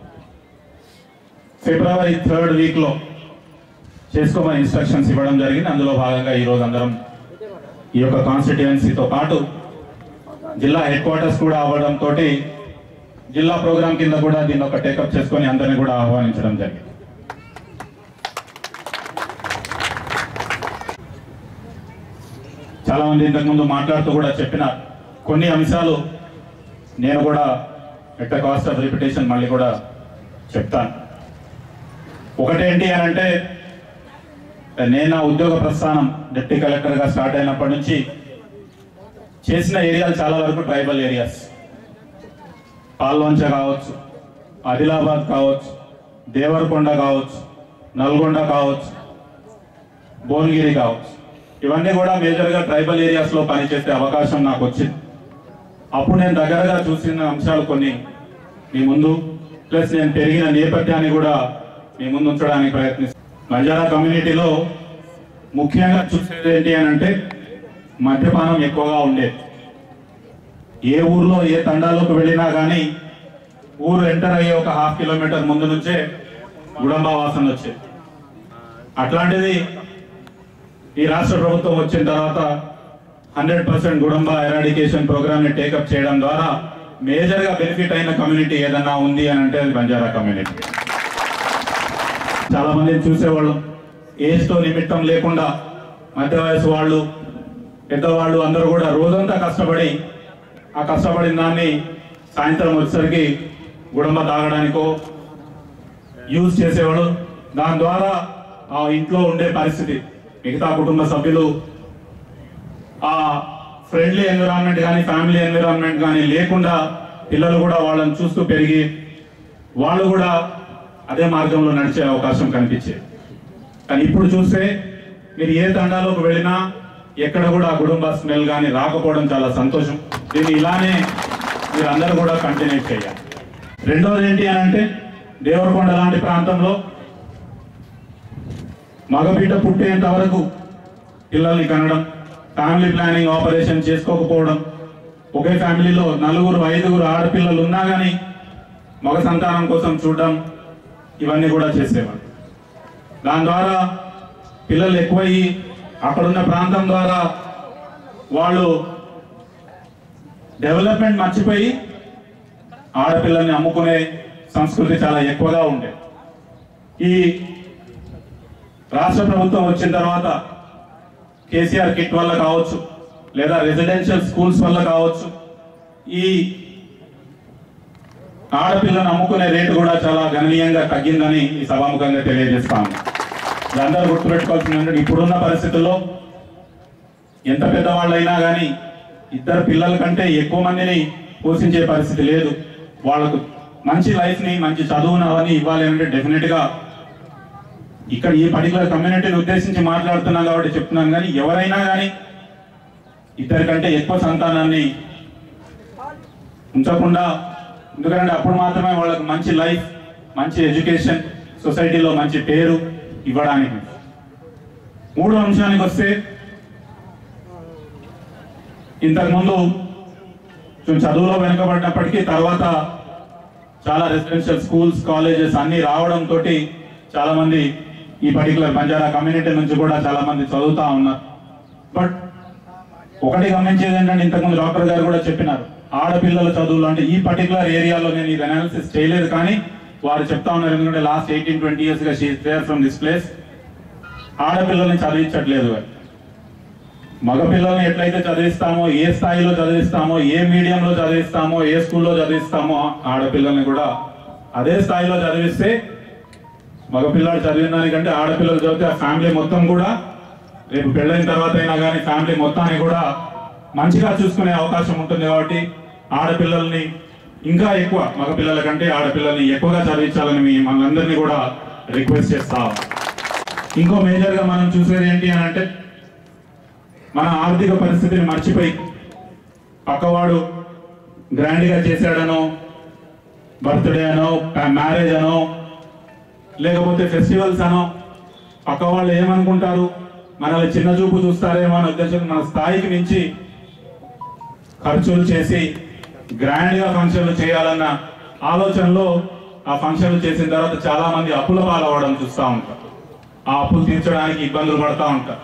ఫిబ్రవరి థర్డ్ వీక్లో చేసుకోమని ఇన్స్ట్రక్షన్స్ ఇవ్వడం జరిగింది అందులో భాగంగా ఈరోజు అందరం ఈ యొక్క కాన్స్టిట్యుయెన్సీతో పాటు జిల్లా హెడ్ క్వార్టర్స్ కూడా అవ్వడంతో జిల్లా ప్రోగ్రాం కింద కూడా దీన్ని ఒక టేకప్ చేసుకొని అందరినీ కూడా ఆహ్వానించడం జరిగింది చాలా మంది ఇంతకుముందు మాట్లాడుతూ కూడా చెప్పిన కొన్ని అంశాలు నేను కూడా ఎట్ కాస్ట్ ఆఫ్ రిపిటేషన్ మళ్ళీ కూడా చెప్తాను ఒకటేంటి అని అంటే నేను నా ఉద్యోగ ప్రస్థానం డిప్టీ కలెక్టర్గా స్టార్ట్ అయినప్పటి నుంచి చేసిన ఏరియాలు చాలా వరకు ట్రైబల్ ఏరియాస్ పాల్వంచ కావచ్చు ఆదిలాబాద్ కావచ్చు దేవరకొండ కావచ్చు నల్గొండ కావచ్చు భువనగిరి కావచ్చు ఇవన్నీ కూడా మేజర్గా ట్రైబల్ ఏరియాస్లో పనిచేసే అవకాశం నాకు వచ్చింది అప్పుడు నేను దగ్గరగా చూసిన అంశాలు కొన్ని మీ ముందు ప్లస్ నేను పెరిగిన నేపథ్యాన్ని కూడా మీ ముందు ఉంచడానికి ప్రయత్నిస్తాను బంజారా కమ్యూనిటీలో ముఖ్యంగా చూసేది ఏంటి అని అంటే మద్యపానం ఎక్కువగా ఉండేది ఏ ఊర్లో ఏ తండాలోకి వెళ్ళినా కానీ ఊరు ఎంటర్ అయ్యే ఒక హాఫ్ కిలోమీటర్ ముందు నుంచే గుడంబా వాసన వచ్చేది అట్లాంటిది ఈ రాష్ట్ర ప్రభుత్వం వచ్చిన తర్వాత hundred percent gudumba eradication program ని టేకప్ చేయడం ద్వారా మేజర్ గా బెనిఫిట్ అయిన కమ్యూనిటీ ఏదన్నా ఉంది అని అంటే అది బంజారా కమ్యూనిటీ చాలా మందిని చూసేవాళ్ళం ఏజ్ తో నిమిత్తం లేకుండా మధ్య వయసు వాళ్ళు పెద్దవాళ్ళు అందరూ కూడా రోజంతా కష్టపడి ఆ కష్టపడిన దాన్ని సాయంత్రం వచ్చేసరికి గుడంబ తాగడానికో యూజ్ చేసేవాడు దాని ద్వారా ఆ ఇంట్లో ఉండే పరిస్థితి మిగతా కుటుంబ సభ్యులు ఆ ఫ్రెండ్లీ ఎన్విరాన్మెంట్ కానీ ఫ్యామిలీ ఎన్విరాన్మెంట్ కానీ లేకుండా పిల్లలు కూడా వాళ్ళని చూస్తూ పెరిగి వాళ్ళు కూడా అదే మార్గంలో నడిచే అవకాశం కనిపించేది కానీ ఇప్పుడు చూస్తే మీరు ఏ తండాలోకి వెళ్ళినా ఎక్కడ కూడా ఆ కుటుంబ స్మెల్ కానీ రాకపోవడం చాలా సంతోషం దీన్ని ఇలానే మీరు అందరూ కూడా కంటిన్యూ చేయాలి రెండోది ఏంటి అని అంటే దేవరకొండ లాంటి ప్రాంతంలో మగబిడ్డ పుట్టేంత వరకు పిల్లల్ని కనడం ఫ్యామిలీ ప్లానింగ్ ఆపరేషన్ చేసుకోకపోవడం ఒకే ఫ్యామిలీలో నలుగురు ఐదుగురు ఆడపిల్లలు ఉన్నా కానీ మగ సంతానం కోసం చూడడం ఇవన్నీ కూడా చేసేవాడు దాని ద్వారా పిల్లలు ఎక్కువయ్యి అక్కడున్న ప్రాంతం ద్వారా వాళ్ళు డెవలప్మెంట్ మర్చిపోయి ఆడపిల్లల్ని అమ్ముకునే సంస్కృతి చాలా ఎక్కువగా ఉండే ఈ రాష్ట్ర ప్రభుత్వం వచ్చిన తర్వాత కేసీఆర్ కిట్ వల్ల కావచ్చు లేదా రెసిడెన్షియల్ స్కూల్స్ వల్ల కావచ్చు ఈ ఆడపిల్లను అమ్ముకునే రేటు కూడా చాలా గణనీయంగా తగ్గిందని ఈ సభాముఖంగా తెలియజేస్తాను అందరూ గుర్తుపెట్టుకోవాల్సింది ఏంటంటే ఇప్పుడున్న పరిస్థితుల్లో ఎంత పెద్దవాళ్ళైనా కానీ ఇద్దరు పిల్లల కంటే ఎక్కువ మందిని పోషించే పరిస్థితి లేదు వాళ్ళకు మంచి లైఫ్ని మంచి చదువును అవన్నీ ఇవ్వాలి అంటే డెఫినెట్గా ఇక్కడ ఈ పర్టికులర్ కమ్యూనిటీని ఉద్దేశించి మాట్లాడుతున్నాం కాబట్టి చెప్తున్నాను కానీ ఎవరైనా కానీ ఇద్దరికంటే ఎక్కువ సంతానాన్ని ఉంచకుండా ఎందుకంటే అప్పుడు మాత్రమే వాళ్ళకి మంచి లైఫ్ మంచి ఎడ్యుకేషన్ సొసైటీలో మంచి పేరు ఇవ్వడానికి మూడో అంశానికి వస్తే ఇంతకుముందు కొంచెం చదువులో వెనుకబడినప్పటికీ తర్వాత చాలా రెసిడెన్షియల్ స్కూల్స్ కాలేజెస్ అన్ని రావడంతో చాలా మంది ఈ పర్టికులర్ బంజారా కమ్యూనిటీ నుంచి కూడా చాలా మంది చదువుతా ఉన్నారు బట్ ఒకటి గమనించేది ఏంటంటే ఇంతకుముందు డాక్టర్ గారు కూడా చెప్పినారు ఆడపిల్లల చదువులు అంటే ఈ పర్టికులర్ ఏరియాలో నేను ఇది అనాలిసిస్ చేయలేదు కానీ వారు చెప్తా ఉన్నారు ఎందుకంటే లాస్ట్ ఎయిటీన్ ట్వంటీ ఇయర్స్ గా షీ ఫ్రమ్ దిస్ ప్లేస్ ఆడపిల్లల్ని చదివించట్లేదు వారు. మగపిల్లల్ని ఎట్లయితే చదివిస్తామో ఏ స్థాయిలో చదివిస్తామో ఏ మీడియంలో చదివిస్తామో ఏ స్కూల్లో చదివిస్తామో ఆడపిల్లల్ని కూడా అదే స్థాయిలో చదివిస్తే మగపిల్లాడు చదివిన దానికంటే ఆడపిల్లలు చదివితే ఆ ఫ్యామిలీ మొత్తం కూడా రేపు పెళ్ళైన తర్వాత అయినా కానీ ఫ్యామిలీ మొత్తాన్ని కూడా మంచిగా చూసుకునే అవకాశం ఉంటుంది కాబట్టి ఆడపిల్లల్ని ఇంకా ఎక్కువ మగపిల్లల కంటే ఆడపిల్లల్ని ఎక్కువగా చదివించాలని మీ మనందరినీ కూడా రిక్వెస్ట్ చేస్తాం ఇంకో మేజర్గా మనం చూసేది ఏంటి అని అంటే మన ఆర్థిక పరిస్థితిని మర్చిపోయి పక్కవాడు గ్రాండ్గా చేశాడనో బర్త్డే అనో మ్యారేజ్ అనో లేకపోతే ఫెస్టివల్స్ అనో పక్క వాళ్ళు ఏమనుకుంటారు మనల్ని చిన్న చూపు చూస్తారేమో అనే ఉద్దేశం మన స్థాయికి మించి ఖర్చులు చేసి గ్రాండ్గా ఫంక్షన్లు చేయాలన్న ఆలోచనలో ఆ ఫంక్షన్లు చేసిన తర్వాత చాలా మంది అప్పుల పాలవ్వడం చూస్తూ ఉంటారు ఆ అప్పులు తీర్చడానికి ఇబ్బందులు పడతా ఉంటారు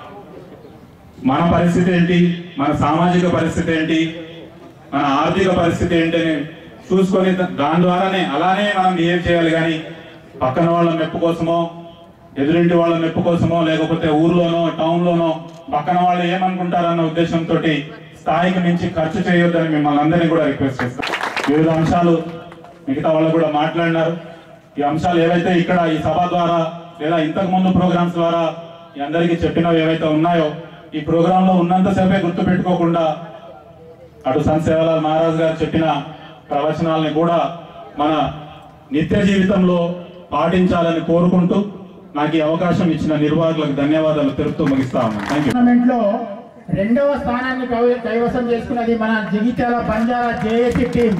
మన పరిస్థితి ఏంటి మన సామాజిక పరిస్థితి ఏంటి మన ఆర్థిక పరిస్థితి ఏంటి అని చూసుకొని దా- దాని ద్వారానే అలానే మనం బిహేవ్ చేయాలి కానీ పక్కన వాళ్ళ మెప్పు కోసమో ఎదురింటి వాళ్ళ మెప్పు కోసమో లేకపోతే ఊర్లోనో టౌన్లోనో పక్కన వాళ్ళు ఏమనుకుంటారన్న ఉద్దేశంతో స్థాయికి మించి ఖర్చు చేయొద్దని మిమ్మల్ని అందరినీ కూడా రిక్వెస్ట్ చేస్తాం వివిధ అంశాలు మిగతా వాళ్ళు కూడా మాట్లాడినారు ఈ అంశాలు ఏవైతే ఇక్కడ ఈ సభ ద్వారా లేదా ఇంతకు ముందు ప్రోగ్రామ్స్ ద్వారా ఈ అందరికీ చెప్పినవి ఏవైతే ఉన్నాయో ఈ ప్రోగ్రామ్ లో ఉన్నంతసేపే గుర్తు పెట్టుకోకుండా అటు సంత్ సేవలాల్ మహారాజ్ గారు చెప్పిన ప్రవచనాలని కూడా మన నిత్య జీవితంలో పాటించాలని కోరుకుంటూ నాకు ఈ అవకాశం ఇచ్చిన నిర్వాహకులకు ధన్యవాదాలు తెలుపుతూ ముగిస్తా ఉన్నాను థ్యాంక్ యూ టోర్నమెంట్ లో రెండవ స్థానాన్ని కై- కైవసం చేసుకున్నది మన Jagtial Banjara JAC team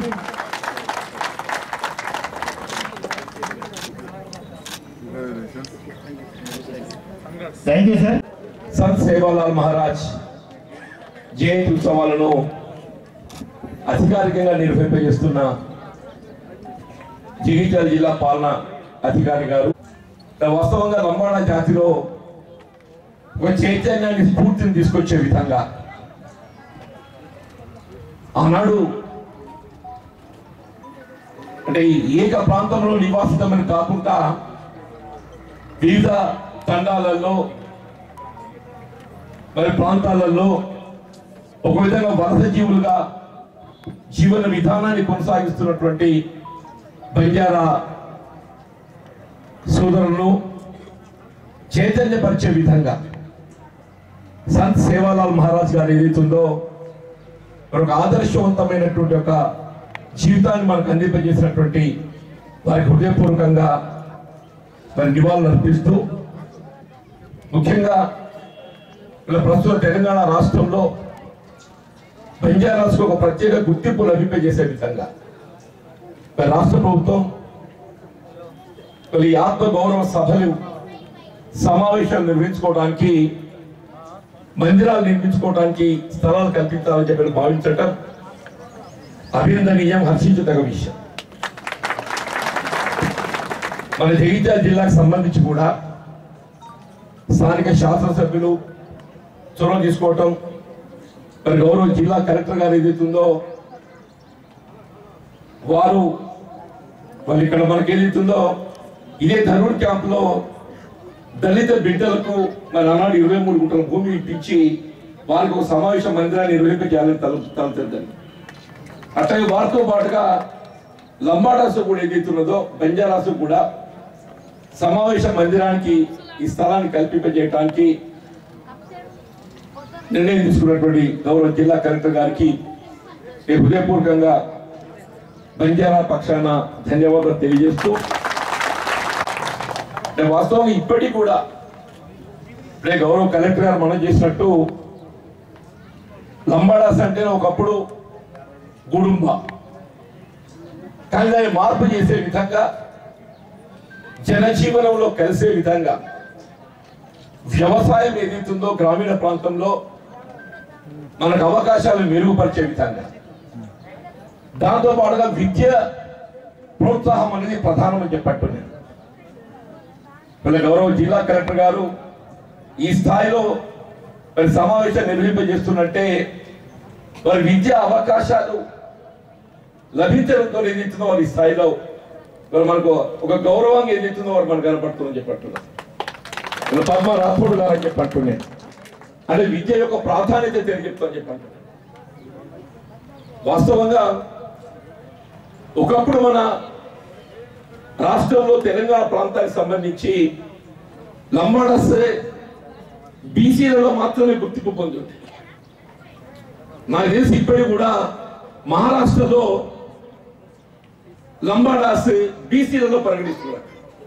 thank you sir Sant Sevalal Maharaj జయంతి ఉత్సవాలను అధికారికంగా నిర్వహింపజేస్తున్న జగిత్యాల జిల్లా పాలన అధికారి గారు వాస్తవంగా లంబాడ జాతిలో ఒక చైతన్యాన్ని స్ఫూర్తిని తీసుకొచ్చే విధంగా ఆనాడు అంటే ఈ ఏక ప్రాంతంలో నివాసితమని కాకుండా వివిధ తండాలలో మరి ప్రాంతాలలో ఒక విధంగా వలస జీవులుగా జీవన విధానాన్ని కొనసాగిస్తున్నటువంటి బంజారా సోదరులను చైతన్యపరిచే విధంగా సంత్ సేవాలాల్ మహారాజ్ గారు ఏదైతుందో మరి ఒక ఆదర్శవంతమైనటువంటి ఒక జీవితాన్ని మనకు అందింపజేసినటువంటి వారికి హృదయపూర్వకంగా మరి నివాళులు అర్పిస్తూ ముఖ్యంగా ఇలా ప్రస్తుత తెలంగాణ రాష్ట్రంలో బంజారాస్కు ఒక ప్రత్యేక గుర్తింపు లభింపజేసే విధంగా మరి రాష్ట్ర ప్రభుత్వం మరి ఈ ఆత్మ గౌరవ సభలు సమావేశాలు నిర్వహించుకోవడానికి మందిరాలు నిర్మించుకోవడానికి స్థలాలు కల్పించాలని చెప్పి భావించటం అభినందనీయం హర్షించదగ విషయం మన జగిత్యాల జిల్లాకు సంబంధించి కూడా స్థానిక శాసనసభ్యులు చొరవ తీసుకోవటం మరి గౌరవ జిల్లా కలెక్టర్ గారు ఏదైతుందో వారు వాళ్ళు ఇక్కడ మనకి ఏదైతుందో ఇదే ధర్మూర్ క్యాంపులో దళిత బిడ్డలకు మరి ఆనాడు ఇరవై మూడు గుంటల భూమి ఇప్పించి వారికి ఒక సమావేశ మందిరాన్ని నిర్వహింపజేయాలని తల తలచెద్దండి అట్లాగే వారితో పాటుగా లంబాడాసు కూడా ఏదైతున్నదో బంజారాసు కూడా సమావేశ మందిరానికి ఈ స్థలాన్ని కల్పింపజేయడానికి నిర్ణయం తీసుకున్నటువంటి గౌరవ జిల్లా కలెక్టర్ గారికి నేను హృదయపూర్వకంగా బంజారా పక్షాన ధన్యవాదాలు తెలియజేస్తూ నేను వాస్తవంగా ఇప్పటికీ కూడా ఇప్పుడే గౌరవ కలెక్టర్ గారు మనం చేసినట్టు లంబాడాస్ అంటే ఒకప్పుడు గుడుంబ కానీ దాన్ని మార్పు చేసే విధంగా జనజీవనంలో కలిసే విధంగా వ్యవసాయం ఏదైతుందో గ్రామీణ ప్రాంతంలో మనకు అవకాశాలు మెరుగుపరిచే విధంగా దాంతో పాటుగా విద్య ప్రోత్సాహం అనేది ప్రధానమని చెప్పట్టు నేను వీళ్ళ గౌరవ జిల్లా కలెక్టర్ గారు ఈ స్థాయిలో మరి సమావేశం నిర్వహింపజేస్తున్నట్టే వారి విద్యా అవకాశాలు లభించడంతో ఏదైతుందో వారి స్థాయిలో మరి మనకు ఒక గౌరవంగా ఏదైతుందో వారు మనకు కనపడుతుందని చెప్పట్టున్నారు ఇలా పద్మ రాథోడ్ గారు అని చెప్పంటున్నాను అంటే విద్య యొక్క ప్రాధాన్యత తెలియజెప్తాను చెప్పండి వాస్తవంగా ఒకప్పుడు మన రాష్ట్రంలో తెలంగాణ ప్రాంతానికి సంబంధించి లంబాడసే బీసీలలో మాత్రమే గుర్తింపు పొందింది నాకు తెలిసి ఇప్పటికి కూడా మహారాష్ట్రలో లంబాడాస్ బీసీలలో పరిగణిస్తున్నారు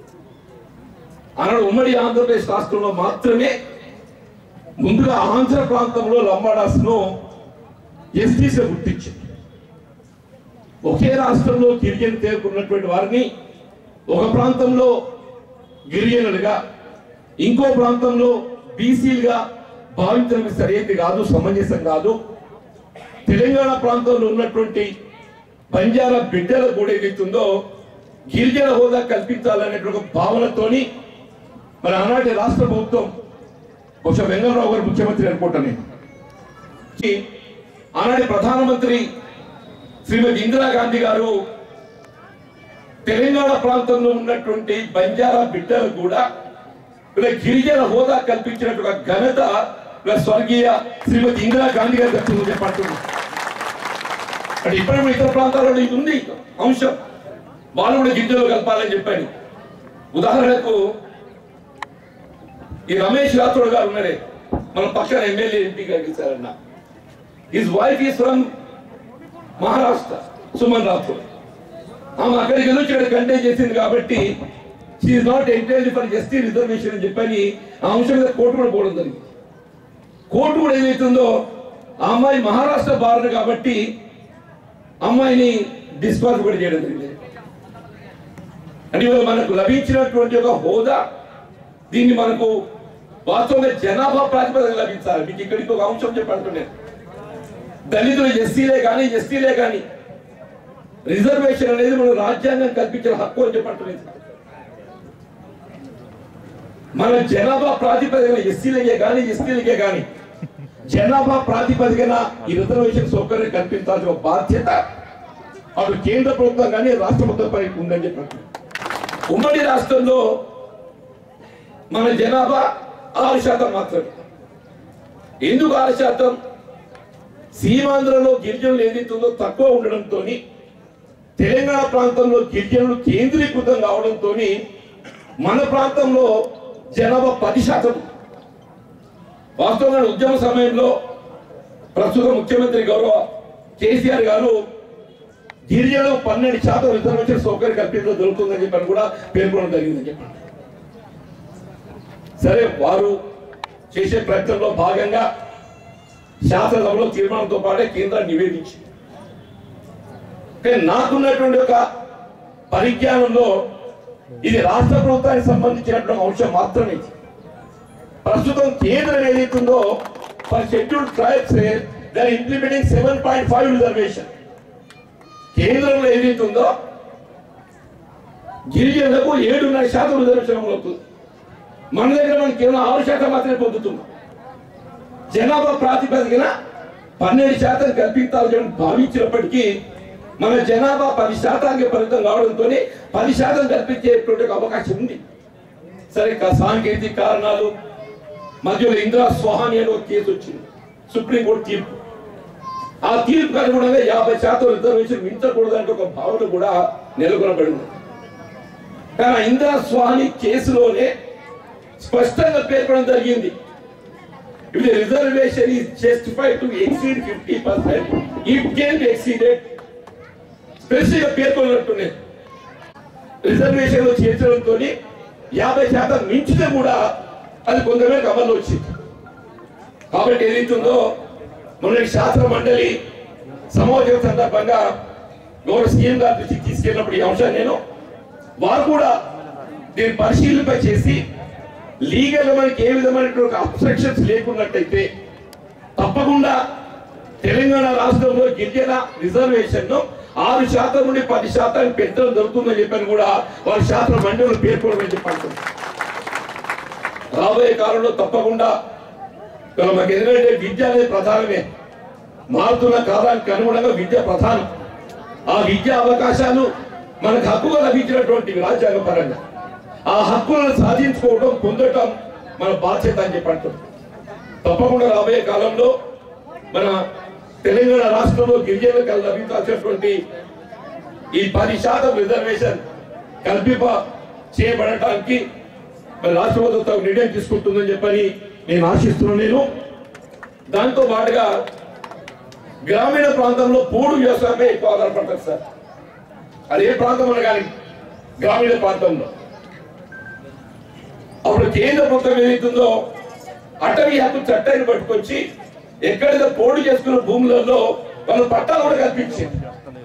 ఆనాడు ఉమ్మడి ఆంధ్రప్రదేశ్ రాష్ట్రంలో మాత్రమే ముందుగా ఆంధ్ర ప్రాంతంలో లంబాడాస్ ను ఎస్టీసీ గుర్తించింది ఒకే రాష్ట్రంలో గిరిజన తేరుకున్నటువంటి వారిని ఒక ప్రాంతంలో గిరిజనులుగా ఇంకో ప్రాంతంలో బీసీలుగా భావించడం సరైనది కాదు సమంజసం కాదు తెలంగాణ ప్రాంతంలో ఉన్నటువంటి బంజారా బిడ్డలకు కూడా ఏదైతుందో గిరిజన హోదా కల్పించాలనేటువంటి ఒక భావనతోని మరి ఆనాటి రాష్ట్ర ప్రభుత్వం బహుశా వెంగళరావు గారు ముఖ్యమంత్రి అనుకుంటాను నేను. ఈ ఆనాటి ప్రధానమంత్రి శ్రీమతి ఇందిరాగాంధీ గారు తెలంగాణ ప్రాంతంలో ఉన్నటువంటి బంజారా బిడ్డలకు కూడా ఇలా గిరిజన హోదా కల్పించినటువంటి ఒక ఘనత ఇలా స్వర్గీయ శ్రీమతి ఇందిరాగాంధీ గారు దక్కిందని చెప్పంటున్నారు అంటే ఇప్పటికీ ఇతర ప్రాంతాలలో ఇది ఉంది అంశం వాళ్ళు కూడా గింజలు కలపాలని చెప్పాను ఉదాహరణకు ఈ రమేష్ రాథోడ్ గారు ఉన్నారే మన పక్కన ఎమ్మెల్యే ఎంపీ గెలిచారన్న his wife is from Maharashtra Suman Rathod ఆమె అక్కడికి వెళ్ళి ఇక్కడ కంటెస్ట్ చేసింది కాబట్టి she not entirely for ST reservation అని చెప్పని ఆ అంశం మీద కోర్టు కూడా పోవడం జరిగింది కోర్టు కూడా ఏదైతుందో ఆ అమ్మాయి మహారాష్ట్ర బారదు కాబట్టి అమ్మాయిని డిస్క్వాలిఫై చేయడం జరిగింది అంటే ఇవాళ మనకు లభించినటువంటి ఒక హోదా దీన్ని మనకు వాస్తవంగా జనాభా ప్రాతిపదిక లభించాలి మీకు ఇక్కడ ఇంకొక అంశం చెప్పంటున్నాను దళితులు ఎస్సీలే కానీ ఎస్టీలే కానీ రిజర్వేషన్ అనేది మన రాజ్యాంగం కల్పించిన హక్కు అని చెప్పంటున్నది మన జనాభా ప్రాతిపదికన ఎస్సీలకే కానీ ఎస్టీలకే కానీ జనాభా ప్రాతిపదికన ఈ రిజర్వేషన్ సౌకర్యం కల్పించాల్సిన బాధ్యత అటు కేంద్ర ప్రభుత్వం కానీ రాష్ట్ర ప్రభుత్వం పై ఉందని చెప్పారు ఉమ్మడి రాష్ట్రంలో మన జనాభా ఆరు శాతం మాత్రమే ఎందుకు ఆరు శాతం సీమాంధ్రలో గిరిజనులు ఏదైతుందో తక్కువ ఉండడంతో తెలంగాణ ప్రాంతంలో గిరిజనులు కేంద్రీకృతం కావడంతో మన ప్రాంతంలో జనాభా పది శాతం వాస్తవంగా ఉద్యమ సమయంలో ప్రస్తుత ముఖ్యమంత్రి గౌరవ కేసీఆర్ గారు గిరిజనులకు పన్నెండు శాతం రిజర్వేషన్ సౌకర్యం కల్పించడం జరుగుతుందని చెప్పని కూడా పేర్కొనడం జరిగిందని చెప్పండి సరే వారు చేసే ప్రయత్నంలో భాగంగా శాసనసభలో తీర్మానంతో పాటే కేంద్రాన్ని నివేదించి కానీ నాకున్నటువంటి ఒక పరిజ్ఞానంలో ఇది రాష్ట్ర ప్రభుత్వానికి సంబంధించినటువంటి అంశం మాత్రమే ఇది. ప్రస్తుతం కేంద్రం ఏదైతుందో for schedule tribes they're implementing seven point five reservation కేంద్రంలో ఏదైతుందో గిరిజనులకు ఏడున్నర శాతం రిజర్వేషన్ అమలు అవుతుంది మన దగ్గర మనం కేవలం ఆరు శాతం మాత్రమే పొందుతున్నాం జనాభా ప్రాతిపదికన పన్నెండు శాతం కల్పించాలని భావించినప్పటికీ మన జనాభా పది శాతానికి పరిమితం కావడంతో పది శాతం కల్పించేటువంటి ఒక అవకాశం ఉంది సరే కా- సాంకేతిక కారణాలు మధ్యలో ఇందిరా స్వాహాని అనే ఒక కేసు వచ్చింది సుప్రీంకోర్టు తీర్పు ఆ తీర్పుకు అనుగుణంగా యాభై శాతం రిజర్వేషన్ మించకూడదంటే ఒక భావన కూడా నెలకొనబడింది కానీ ఆ ఇందిరా స్వాహాని కేసులోనే స్పష్టంగా పేర్కొనడం జరిగింది if the reservation is justified to exceed 50%, it can be exceeded. స్పెషల్గా పేర్కొన్నట్టునే రిజర్వేషన్ చేర్చడంతో యాభై శాతం మించితే కూడా అది కొంతమేరకు అమల్లో వచ్చింది కాబట్టి ఏదైతుందో మొన్న శాస్త్ర మండలి సమావేశం సందర్భంగా గౌరవ సీఎం గారి దృష్టికి తీసుకెళ్ళినప్పుడు ఈ అంశాన్ని నేను వారు కూడా దీన్ని పరిశీలన చేసి లీగల్ మనకి ఏ విధమైనటువంటి అబ్స్ట్రక్షన్స్ లేకున్నట్టయితే తప్పకుండా తెలంగాణ రాష్ట్రంలో గిరిజన రిజర్వేషన్ ను ఆరు శాతం నుండి పది శాతానికి పెంచడం జరుగుతుందని చెప్పని కూడా వారి శాస్త్ర మండలి పేర్కొనమని చెప్పండి రాబోయే కాలంలో తప్పకుండా ఇవాళ మాకు ఎందుకంటే విద్య అనేది ప్రధానమే మారుతున్న కాలానికి అనుగుణంగా విద్య ప్రధానం ఆ విద్యా అవకాశాలు మనకు హక్కుగా లభించినటువంటి రాజ్యాంగ పరంగా ఆ హక్కులను సాధించుకోవడం పొందటం మన బాధ్యత అని చెప్పి అంటారు తప్పకుండా రాబోయే కాలంలో మన తెలంగాణ రాష్ట్రంలో గిరిజనులకు లభించాల్సినటువంటి ఈ పది శాతం రిజర్వేషన్ కల్పింప చేయబడటానికి మరి రాష్ట్ర ప్రభుత్వం నిర్ణయం తీసుకుంటుందని చెప్పని నేను ఆశిస్తున్నాను నేను దాంతో పాటుగా గ్రామీణ ప్రాంతంలో పోడు వ్యవసాయమే ఎక్కువ ఆధారపడతారు సార్ అది ఏ ప్రాంతం అని కానీ గ్రామీణ ప్రాంతంలో అప్పుడు కేంద్ర ప్రభుత్వం ఏదైతుందో అటవీ హక్కు చట్టాన్ని పట్టుకొచ్చి ఎక్కడైతే పోడు చేసుకున్న భూములలో వాళ్ళు పట్టాలు కూడా కల్పించింది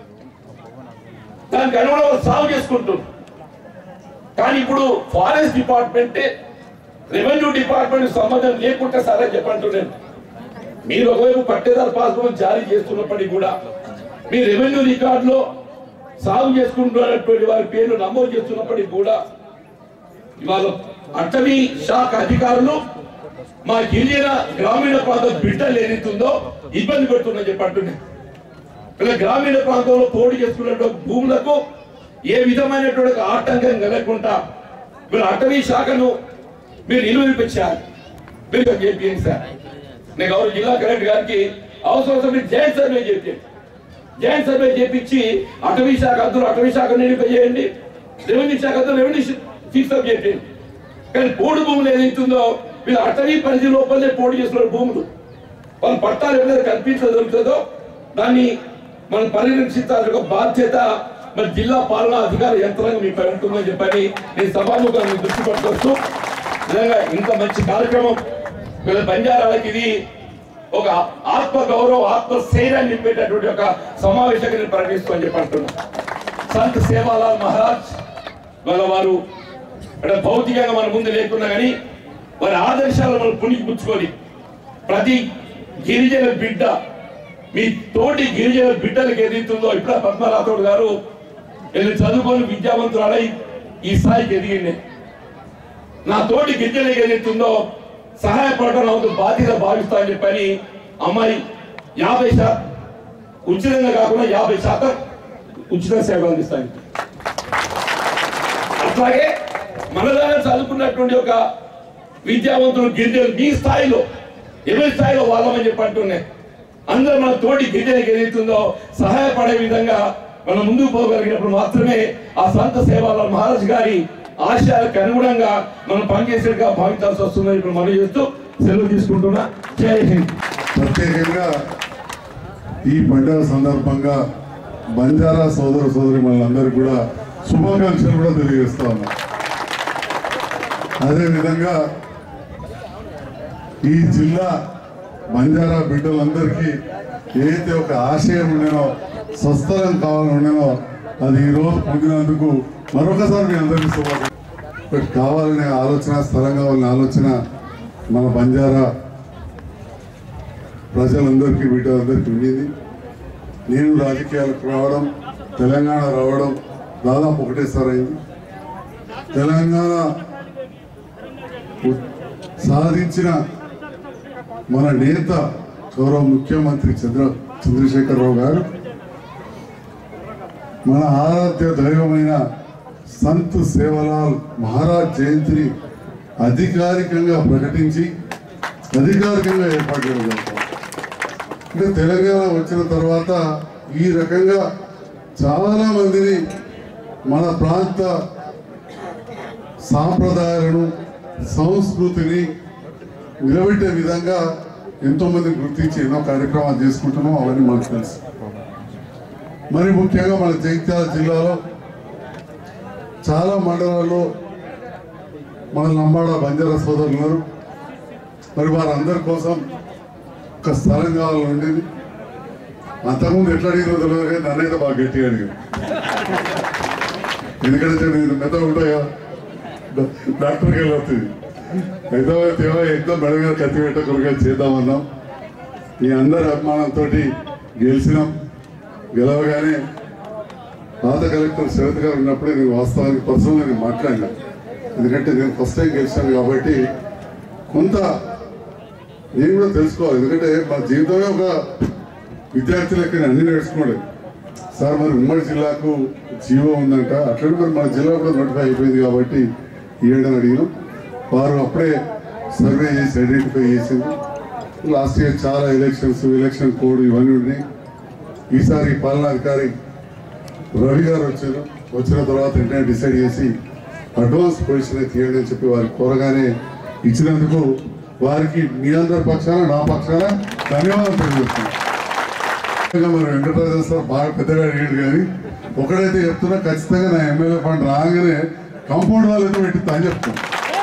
దానికి అనుగుణంగా వాళ్ళు సాగు చేసుకుంటారు కానీ ఇప్పుడు ఫారెస్ట్ డిపార్ట్మెంట్ రెవెన్యూ డిపార్ట్మెంట్ సంబంధం లేకుండా సరే చెప్పంటున్నాను మీరు ఒకవైపు పట్టేదారు పాస్బుక్ జారీ చేస్తున్నప్పటికీ కూడా మీ రెవెన్యూ రికార్డులో సాగు చేసుకుంటున్నటువంటి వారి పేర్లు నమోదు చేస్తున్నప్పటికీ కూడా ఇవాళ అటవీ శాఖ అధికారులు మా గిరిజన గ్రామీణ ప్రాంతం బిడ్డలు ఏదైతుందో ఇబ్బంది పెడుతుందని చెప్పి అంటున్నాను ఇలా గ్రామీణ ప్రాంతంలో పోటీ చేసుకున్నటువంటి భూములకు ఏ విధమైనటువంటి ఆటంకం కలగకుండా మీరు అటవీ శాఖను మీరు నిలువరించారు మీరు ఇక్కడ చేయండి సార్ నేను గౌరవ జిల్లా కలెక్టర్ గారికి అవసరం వస్తే మీరు జాయింట్ సర్వే చేయండి జాయింట్ సర్వే చేపించి అటవీ శాఖ అద్దరు అటవీ శాఖ నిలిపి చేయండి రెవెన్యూ శాఖ అద్దరు రెవెన్యూ ఫిక్సప్ చేయండి కానీ పోడు భూములు ఏదైతుందో వీళ్ళు అటవీ పరిధి లోపలే పోటీ చేస్తున్న భూములు వాళ్ళు పట్టాలు ఎప్పుడైతే కల్పించగలుగుతుందో దాన్ని మనం పరిరక్షించాల్సిన ఒక బాధ్యత మరి జిల్లా పాలనా అధికార యంత్రాంగం మీ పై ఉంటుందని చెప్పని నేను సభాముఖంగా మీ దృష్టి పట్టుకొస్తూ నిజంగా ఇంత మంచి కార్యక్రమం వీళ్ళ బంజారాలకి ఇది ఒక ఆత్మ గౌరవ ఆత్మ శైర్యాన్ని నింపేటటువంటి ఒక సమావేశంగా నేను ప్రకటిస్తూ అని చెప్పి అంటున్నా సంత్ సేవాలాల్ మహారాజ్ వాళ్ళ వారు అంటే భౌతికంగా మన ముందు లేకున్నా కానీ వారి ఆదర్శాలు మనం పుణికి పుచ్చుకొని ప్రతి గిరిజన బిడ్డ మీ తోటి గిరిజన బిడ్డలకు ఎదుగుతుందో ఇప్పుడు పద్మరాథోడ్ గారు వీళ్ళు చదువుకొని విద్యావంతురాలై ఈ స్థాయికి ఎదిగింది నా తోటి గిరిజనకి ఎదుగుతుందో సహాయపడటం అవుతూ బాధ్యత భావిస్తా అని చెప్పని అమ్మాయి యాభై శాతం ఉచితంగా కాకుండా యాభై శాతం ఉచిత సేవలు అందిస్తాను అట్లాగే మనదాన్ని చదువుకున్నటువంటి ఒక విద్యావంతులు గిరిజనులు మీ స్థాయిలో ఎవరి స్థాయిలో వాళ్ళమని చెప్పి అంటున్నాయి అందరూ మన తోటి గిరిజనకి ఏదైతుందో సహాయపడే విధంగా మనం ముందుకు పోగలిగినప్పుడు మాత్రమే ఆ సంత సేవల మహారాజ్ గారి ఆశయాలకు అనుగుణంగా మనం పనిచేసేట్టుగా భావించాల్సి వస్తుందని ఇప్పుడు మనం చేస్తూ సెలవు తీసుకుంటున్నా జై హింద్ ప్రత్యేకంగా ఈ పండుగ సందర్భంగా బంజారా సోదర సోదరి మనందరికీ కూడా శుభాకాంక్షలు కూడా తెలియజేస్తా ఉన్నా అదేవిధంగా ఈ జిల్లా బంజారా బిడ్డలందరికీ ఏదైతే ఒక ఆశయం ఉండేనో స్వస్థలం కావాలని ఉండేనో అది ఈ రోజు పొందినందుకు మరొకసారి మీ అందరికీ శుభాకాంక్షలు ఒకటి కావాలనే ఆలోచన స్థలం కావాలనే ఆలోచన మన బంజారా ప్రజలందరికీ బిడ్డలందరికీ ఉండింది నేను రాజకీయాలకు రావడం తెలంగాణ రావడం దాదాపు ఒకటేసారి అయింది తెలంగాణ ఉ- సాధించిన మన నేత గౌరవ ముఖ్యమంత్రి చంద్ర చంద్రశేఖరరావు గారు మన ఆరాధ్య దైవమైన సంత్ సేవలాల్ మహారాజ్ జయంతిని అధికారికంగా ప్రకటించి అధికారికంగా ఏర్పాటు చేయడం అంటే తెలంగాణ వచ్చిన తర్వాత ఈ రకంగా చాలా మందిని మన ప్రాంత సాంప్రదాయాలను సంస్కృతిని నిలబెట్టే విధంగా ఎంతో మంది గుర్తించి ఎన్నో కార్యక్రమాలు చేసుకుంటున్నాం అవన్నీ మనకు తెలుసు మరి ముఖ్యంగా మన జగిత్యాల జిల్లాలో చాలా మండలాల్లో మన లంబాడ బంజారా సోదరులు ఉన్నారు మరి వారందరి కోసం ఒక స్థలం కావాలని ఉండేది అంతకుముందు ఎట్లా అడిగిన తెలియదు కానీ నన్ను అయితే బాగా గట్టిగా అడిగాను ఎందుకంటే నేను మెత్త ఉంటాయా డాక్టర్కి వెళ్ళొస్తుంది అయితే తేవా ఎగ్జామ్ మెడ మీద కత్తి పెట్టకుండా చేద్దామన్నాం మీ అందరి అభిమానంతో గెలిచినాం గెలవగానే పాత కలెక్టర్ శరత్ గారు ఉన్నప్పుడే నేను వాస్తవానికి పర్సనల్గా నేను మాట్లాడినా ఎందుకంటే నేను ఫస్ట్ టైం గెలిచాను కాబట్టి కొంత నేను కూడా తెలుసుకోవాలి ఎందుకంటే మా జీవితమే ఒక విద్యార్థులకి నేను అన్ని నేర్చుకోలేదు సార్ మరి ఉమ్మడి జిల్లాకు జీవో ఉందంట అట్లనే మరి మన జిల్లా కూడా నోటిఫై అయిపోయింది కాబట్టి ఇవ్వండి అని అడిగినాం వారు అప్పుడే సర్వే చేసి ఐడెంటిఫై చేసింది లాస్ట్ ఇయర్ చాలా ఎలక్షన్స్ ఎలక్షన్ కోడ్ ఇవన్నీ ఉన్నాయి ఈసారి పాలనాధికారి రవి గారు వచ్చారు వచ్చిన తర్వాత వెంటనే డిసైడ్ చేసి అడ్వాన్స్ పొజిషన్ తీయండి అని చెప్పి వారికి కోరగానే ఇచ్చినందుకు వారికి మీ అందరి పక్షాన నా పక్షాన ధన్యవాదాలు తెలియజేస్తున్నాను ఇంకా మరి వెంకటరాజు సార్ బాగా పెద్దగా అడిగాడు కానీ ఒకడైతే చెప్తున్నా ఖచ్చితంగా నా ఎమ్మెల్యే ఫండ్ రాగానే కాంపౌండ్ వాళ్ళు అయితే పెట్టిస్తా అని చెప్తాను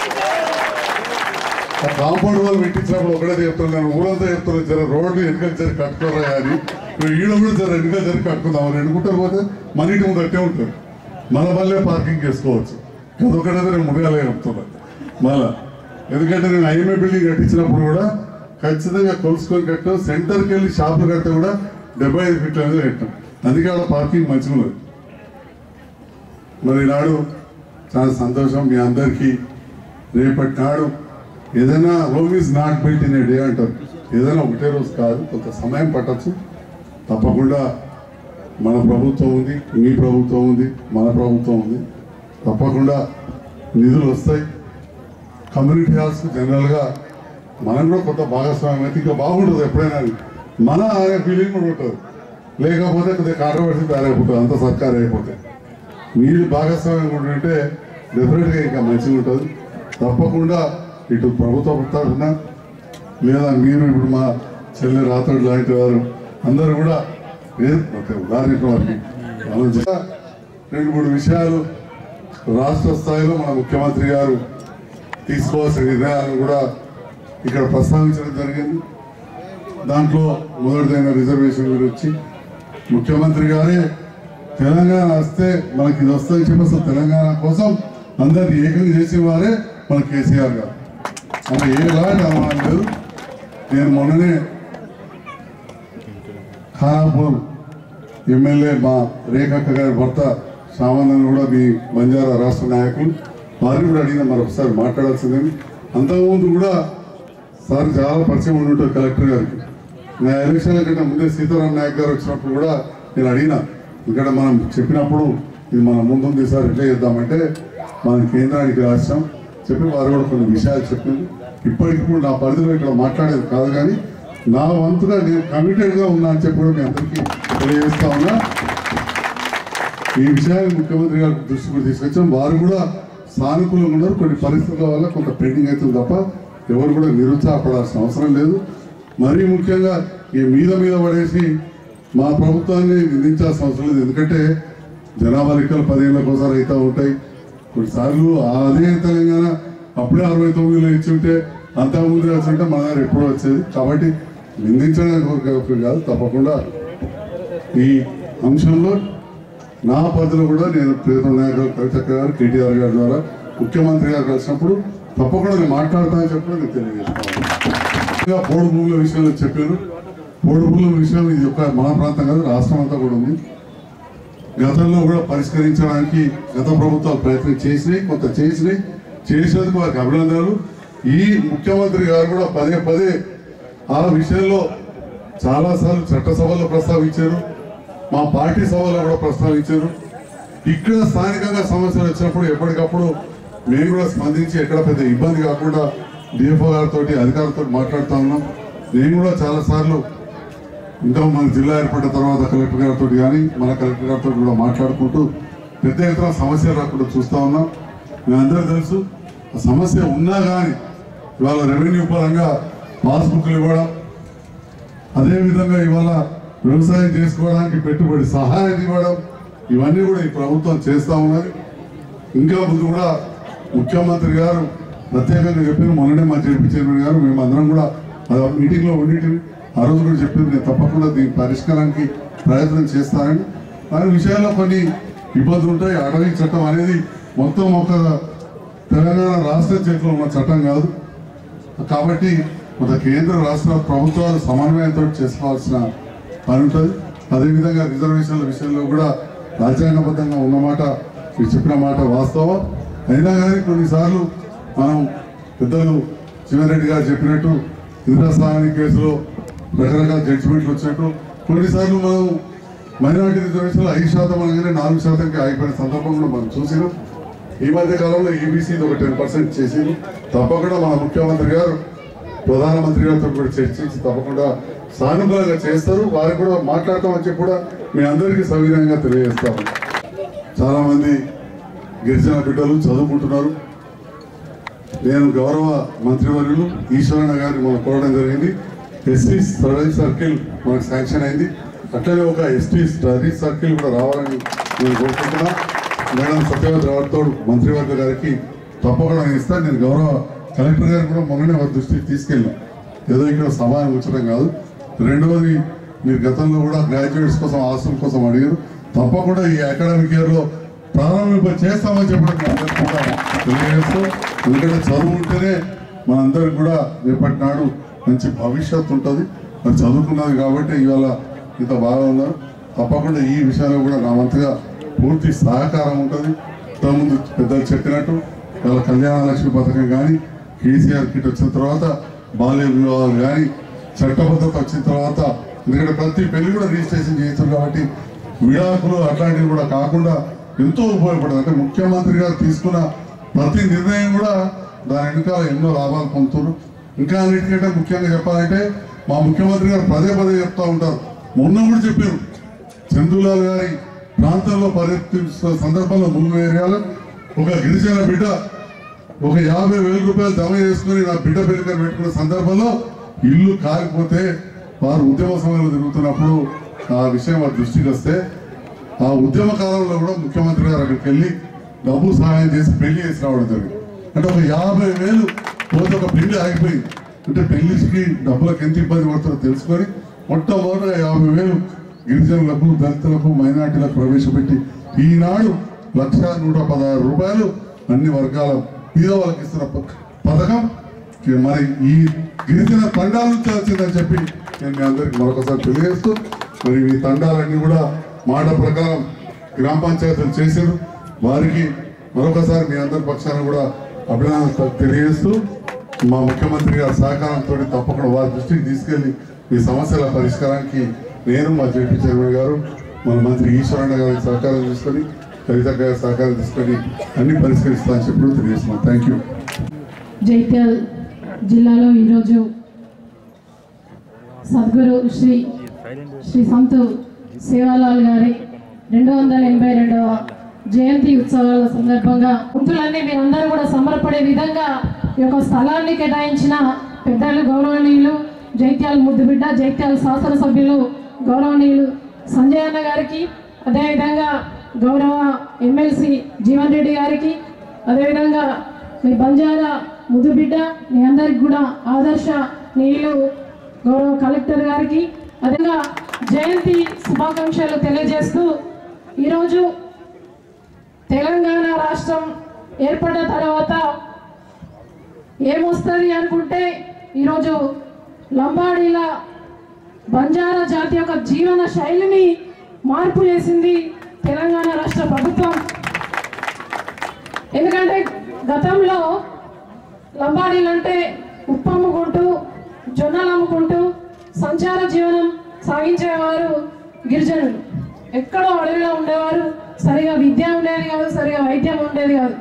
ఆ కాంపౌండ్ వాళ్ళు పెట్టించినప్పుడు ఒకటే చెప్తున్నాను ఊరంతా చెప్తున్నాను జర రోడ్లు వెనుక జర కట్టుకోరా కానీ నువ్వు ఈడ కూడా జర వెనుక జర కట్టుకుందాం రెండుకుంటారు పోతే మన ఇంటి ముందు అట్టే ఉంటుంది మన వల్లే పార్కింగ్ చేసుకోవచ్చు అదొకటైతే నేను ముందుగాలే చెప్తున్నా మళ్ళా ఎందుకంటే నేను ఐఎంఏ బిల్డింగ్ కట్టించినప్పుడు కూడా ఖచ్చితంగా కొలుసుకొని కట్టాం సెంటర్కి వెళ్ళి షాపులు కడితే కూడా డెబ్బై ఐదు ఫీట్ల మీద కట్టాం అందుకే ఆడ పార్కింగ్ మంచిగా ఉన్నది మరి నాడు చాలా సంతోషం మీ అందరికీ రేపటి నాడు ఏదైనా Rome is not built in a day అంటారు ఏదైనా ఒకటే రోజు కాదు కొంత సమయం పట్టచ్చు తప్పకుండా మన ప్రభుత్వం ఉంది మీ ప్రభుత్వం ఉంది మన ప్రభుత్వం ఉంది తప్పకుండా నిధులు వస్తాయి కమ్యూనిటీ హాల్స్ జనరల్గా మనం కూడా కొంత భాగస్వామ్యం అయితే ఇంకా బాగుంటుంది ఎప్పుడైనా మన అనే ఫీలింగ్ కూడా ఉంటుంది లేకపోతే కొద్దిగా కాంట్రవర్సీ తయారైపోతుంది అంత సర్కార్ అయిపోతే మీరు భాగస్వామ్యం కూడా ఉంటే డెఫినెట్గా ఇంకా మంచిగా ఉంటుంది తప్పకుండా ఇటు ప్రభుత్వం తరఫున లేదా మీరు ఇప్పుడు మా చెల్లె రాతోడు లాంటి వారు అందరూ కూడా ఏ- ఓకే, ఉదాహరణకు వారికి మనం చే- రెండు మూడు విషయాలు రాష్ట్ర స్థాయిలో మన ముఖ్యమంత్రి గారు తీసుకోవాల్సిన నిర్ణయాలను కూడా ఇక్కడ ప్రస్తావించడం జరిగింది దాంట్లో మొదటిదైన రిజర్వేషన్ గురించి ముఖ్యమంత్రి గారే తెలంగాణ వస్తే మనకి ఇది వస్తుందని చెప్పి అసలు తెలంగాణ కోసం అందరిని ఏకం చేసేవారే మన కేసీఆర్ గారు అలా ఏలాంటి అనుమానం లేదు నేను మొన్ననే ఖానాపూర్ ఎమ్మెల్యే మా రేఖక్క గారి భర్త సామాన్యులు కూడా మీ బంజారా రాష్ట్ర నాయకులు వారిని కూడా అడిగిన మరొకసారి మాట్లాడాల్సిందని అంతకుముందు కూడా సార్ చాలా పరిచయం ఉండి ఉంటారు కలెక్టర్ గారికి నా ఎలక్షన్ల కంటే ముందే సీతారాం నాయక్ గారు వచ్చినప్పుడు కూడా నేను అడిగిన ఇక్కడ మనం చెప్పినప్పుడు ఇది మన ముందుంది సార్ ఎట్లా చేద్దామంటే మన కేంద్రానికి రాష్ట్రం చెప్పి వారు కూడా కొన్ని విషయాలు చెప్పింది ఇప్పటికిప్పుడు నా పరిధిలో ఇక్కడ మాట్లాడేది కాదు కానీ నా వంతుగా నేను కమిటెడ్గా ఉన్నా అని చెప్పి కూడా మీ అందరికీ తెలియజేస్తా ఉన్నా ఈ విషయాన్ని ముఖ్యమంత్రి గారి దృష్టికి తీసుకొచ్చాం వారు కూడా సానుకూలంగా ఉన్నారు కొన్ని పరిస్థితుల వల్ల కొంత పెండింగ్ అవుతుంది తప్ప ఎవరు కూడా నిరుత్సాహపడాల్సిన అవసరం లేదు మరీ ముఖ్యంగా ఈ మీద మీద పడేసి మా ప్రభుత్వాన్ని నిందించాల్సిన అవసరం లేదు ఎందుకంటే జనాభా లెక్కలు పదేళ్ళకి ఒకసారి అవుతూ ఉంటాయి కొన్నిసార్లు అదే తెలంగాణ అప్పుడే అరవై తొమ్మిదిలో ఇచ్చి ఉంటే అంతకుముందు వచ్చి మన దగ్గర ఎప్పుడో వచ్చేది కాబట్టి నిందించడానికి ఒక కాదు తప్పకుండా ఈ అంశంలో నా పరిధిలో కూడా నేను ప్రియతమ నాయకులు కవితక్క గారు కేటీఆర్ గారి ద్వారా ముఖ్యమంత్రి గారు కలిసినప్పుడు తప్పకుండా నేను మాట్లాడతానని చెప్పి నేను తెలియజేస్తాను ఇంకా పోడు భూముల విషయంలో చెప్పారు పోడు భూముల విషయం ఇది ఒక మన ప్రాంతం కాదు రాష్ట్రం అంతా కూడా ఉంది గతంలో కూడా పరిష్కరించడానికి గత ప్రభుత్వాలు ప్రయత్నం చేసినాయి కొంత చేసినాయి చేసేందుకు వారికి అభినందనలు ఈ ముఖ్యమంత్రి గారు కూడా పదే పదే ఆ విషయంలో చాలాసార్లు చట్టసభలో ప్రస్తావించారు మా పార్టీ సభలో కూడా ప్రస్తావించారు ఇక్కడ స్థానికంగా సమస్యలు వచ్చినప్పుడు ఎప్పటికప్పుడు మేము కూడా స్పందించి ఎక్కడ పెద్ద ఇబ్బంది కాకుండా డిఎఫ్ఓ గారితో అధికారులతో మాట్లాడుతూ ఉన్నాం నేను కూడా చాలాసార్లు ఇంకా మన జిల్లా ఏర్పడిన తర్వాత కలెక్టర్ గారితో కానీ మన కలెక్టర్ గారితో కూడా మాట్లాడుకుంటూ పెద్ద ఎత్తున సమస్యలు రాకుండా చూస్తూ ఉన్నాం మీ అందరూ తెలుసు ఆ సమస్య ఉన్నా కానీ ఇవాళ రెవెన్యూ పరంగా పాస్బుక్లు ఇవ్వడం అదేవిధంగా ఇవాళ వ్యవసాయం చేసుకోవడానికి పెట్టుబడి సహాయం ఇవ్వడం ఇవన్నీ కూడా ఈ ప్రభుత్వం చేస్తూ ఉన్నది ఇంకా ముందు కూడా ముఖ్యమంత్రి గారు ప్రత్యేకంగా చెప్పిన మొన్ననే మా జడ్పీ చైర్మన్ గారు మేము అందరం కూడా ఆ మీటింగ్లో ఉండింటివి ఆ రోజు కూడా చెప్పింది నేను తప్పకుండా దీని పరిష్కారానికి ప్రయత్నం చేస్తానని దాని విషయాల్లో కొన్ని ఇబ్బందులు ఉంటాయి అటవీ చట్టం అనేది మొత్తం ఒక తెలంగాణ రాష్ట్ర చేతిలో ఉన్న చట్టం కాదు కాబట్టి మన కేంద్ర రాష్ట్ర ప్రభుత్వాలు సమన్వయంతో చేసుకోవాల్సిన పని ఉంటుంది అదేవిధంగా రిజర్వేషన్ల విషయంలో కూడా రాజ్యాంగబద్ధంగా ఉన్నమాట మీరు చెప్పిన మాట వాస్తవం అయినా కానీ కొన్నిసార్లు మనం పెద్దలు శివరెడ్డి గారు చెప్పినట్టు ఇంద్రస్థాని కేసులో రకరకాల జడ్జిమెంట్లు వచ్చినట్టు కొన్నిసార్లు మనం మైనార్టీ రిజర్వేషన్లు ఐదు శాతం అనగానే నాలుగు శాతంకి ఆగిపోయిన సందర్భం కూడా మనం చూసినాం ఈ మధ్య కాలంలో ఈబీసీ ఒక టెన్ పర్సెంట్ చేసింది తప్పకుండా మన ముఖ్యమంత్రి గారు ప్రధానమంత్రి గారితో కూడా చర్చించి తప్పకుండా సానుకూలంగా చేస్తారు వారికి కూడా మాట్లాడతామని చెప్పి కూడా మీ అందరికీ సవినయంగా తెలియజేస్తాము చాలా మంది గిరిజన బిడ్డలు చదువుకుంటున్నారు నేను గౌరవ మంత్రివర్యులు ఈశ్వరణ గారిని మనం కోరడం జరిగింది ఎస్టీ స్టడీ సర్కిల్ మనకు శాంక్షన్ అయింది అట్లనే ఒక ఎస్టీ స్టడీ సర్కిల్ కూడా రావాలని నేను కోరుకుంటున్నా మేడం సత్యవతి రావుతో మంత్రివర్గ గారికి తప్పకుండా నేను ఇస్తాను నేను గౌరవ కలెక్టర్ గారు కూడా మొన్ననే వారి దృష్టికి తీసుకెళ్ళాను ఏదో ఇక్కడ సభ ఉంచడం కాదు రెండవది మీరు గతంలో కూడా గ్రాడ్యుయేట్స్ కోసం హాస్టల్ కోసం అడిగారు తప్పకుండా ఈ అకాడమిక్ ఇయర్లో ప్రారంభింప చేస్తామని చెప్పడం మీ అందరికీ కూడా తెలియజేస్తూ ఎందుకంటే చదువు ఉంటేనే మనందరికి కూడా రేపటి నాడు మంచి భవిష్యత్తు ఉంటుంది మరి చదువుకున్నది కాబట్టి ఇవాళ ఇంత బాగా ఉన్నారు తప్పకుండా ఈ విషయంలో కూడా నా వంతుగా పూర్తి సహకారం ఉంటుంది ఇంతకుముందు పెద్దలు చెప్పినట్టు ఇవాళ కళ్యాణ లక్ష్మి పథకం కానీ కేసీఆర్ కిట్ వచ్చిన తర్వాత బాల్య వివాహాలు కానీ చట్టబద్ధత వచ్చిన తర్వాత ఎందుకంటే ప్రతి పెళ్లి కూడా రిజిస్ట్రేషన్ చేస్తారు కాబట్టి విడాకులు అట్లాంటివి కూడా కాకుండా ఎంతో ఉపయోగపడదు అంటే ముఖ్యమంత్రి గారు తీసుకున్న ప్రతి నిర్ణయం కూడా దాని వెనుకాల ఎన్నో లాభాలు పొందుతున్నారు ఇంకా అన్నిటికంటే ముఖ్యంగా చెప్పాలంటే మా ముఖ్యమంత్రి గారు పదే పదే చెప్తా ఉంటారు మొన్న కూడా చెప్పారు చందులాల్ గారి ప్రాంతంలో పర్యటిస్తున్న సందర్భంలో ముందు ఏరియాలో ఒక గిరిజన బిడ్డ ఒక యాభై వేల రూపాయలు జమ చేసుకుని నా బిడ్డ పెళ్లికని పెట్టుకున్న సందర్భంలో ఇల్లు కాలిపోతే వారు ఉద్యమ సమయంలో తిరుగుతున్నప్పుడు ఆ విషయం వారి దృష్టికి వస్తే ఆ ఉద్యమ కాలంలో కూడా ముఖ్యమంత్రి గారు అక్కడికి వెళ్ళి డబ్బు సహాయం చేసి పెళ్లి చేసి రావడం జరిగింది అంటే ఒక యాభై వేలు పోతే ఒక పెళ్లి ఆగిపోయింది అంటే పెళ్లికి డబ్బులకు ఎంత ఇబ్బంది పడుతుందో తెలుసుకొని మొట్టమొదటిగా యాభై వేలు గిరిజనులకు దళితులకు మైనార్టీలకు ప్రవేశపెట్టి ఈనాడు లక్ష నూట పదహారు రూపాయలు అన్ని వర్గాల పేద వాళ్ళకి ఇస్తున్న ప- పథకం ఇక మరి ఈ గిరిజన తండాల నుంచి వచ్చిందని చెప్పి నేను మీ అందరికి మరొకసారి తెలియజేస్తూ మరి ఈ తండాలన్నీ కూడా మాట ప్రకారం గ్రామ పంచాయతీలు చేశారు వారికి మరొకసారి మీ అందరి పక్షాన కూడా అభినందనలు తెలియజేస్తూ మా ముఖ్యమంత్రి గారి సహకారంతో తప్పకుండా వారి దృష్టికి తీసుకెళ్లి ఈ సమస్యల పరిష్కారానికి నేను మా జడ్పీ చైర్మన్ గారు మన మంత్రి ఈశ్వరన్న గారి సహకారం తీసుకొని కవిత గారి సహకారం తీసుకొని అన్ని పరిష్కరిస్తా అని చెప్పి తెలియజేస్తున్నాను థ్యాంక్ యూ జైత్యాల్ జిల్లాలో ఈరోజు సద్గురు శ్రీ శ్రీ సంతు సేవాలాల్ గారి రెండు వందల ఎనభై రెండవ జయంతి ఉత్సవాల సందర్భంగా వృత్తులన్నీ మీరందరూ కూడా సమర్పడే విధంగా ఈ యొక్క స్థలాన్ని కేటాయించిన పెద్దలు గౌరవనీయులు జైత్యాల ముద్దుబిడ్డ జైత్యాల శాసనసభ్యులు గౌరవనీయులు సంజయ్ అన్న గారికి అదేవిధంగా గౌరవ ఎమ్మెల్సీ జీవన్ రెడ్డి గారికి అదేవిధంగా మీ బంజారా ముద్దుబిడ్డ మీ అందరికి కూడా ఆదర్శ నీళ్ళు గౌరవ కలెక్టర్ గారికి అదేవిధంగా జయంతి శుభాకాంక్షలు తెలియజేస్తూ ఈరోజు తెలంగాణ రాష్ట్రం ఏర్పడ్డ తర్వాత ఏమొస్తుంది అనుకుంటే ఈరోజు లంబాడీల బంజారా జాతి యొక్క జీవన శైలిని మార్పు చేసింది తెలంగాణ రాష్ట్ర ప్రభుత్వం ఎందుకంటే గతంలో లంబాడీలు అంటే ఉప్పు అమ్ముకుంటూ జొన్నలు అమ్ముకుంటూ సంచార జీవనం సాగించేవారు గిరిజనులు ఎక్కడో అడవిలో ఉండేవారు సరిగా విద్య ఉండేది కాదు సరిగా వైద్యం ఉండేది కాదు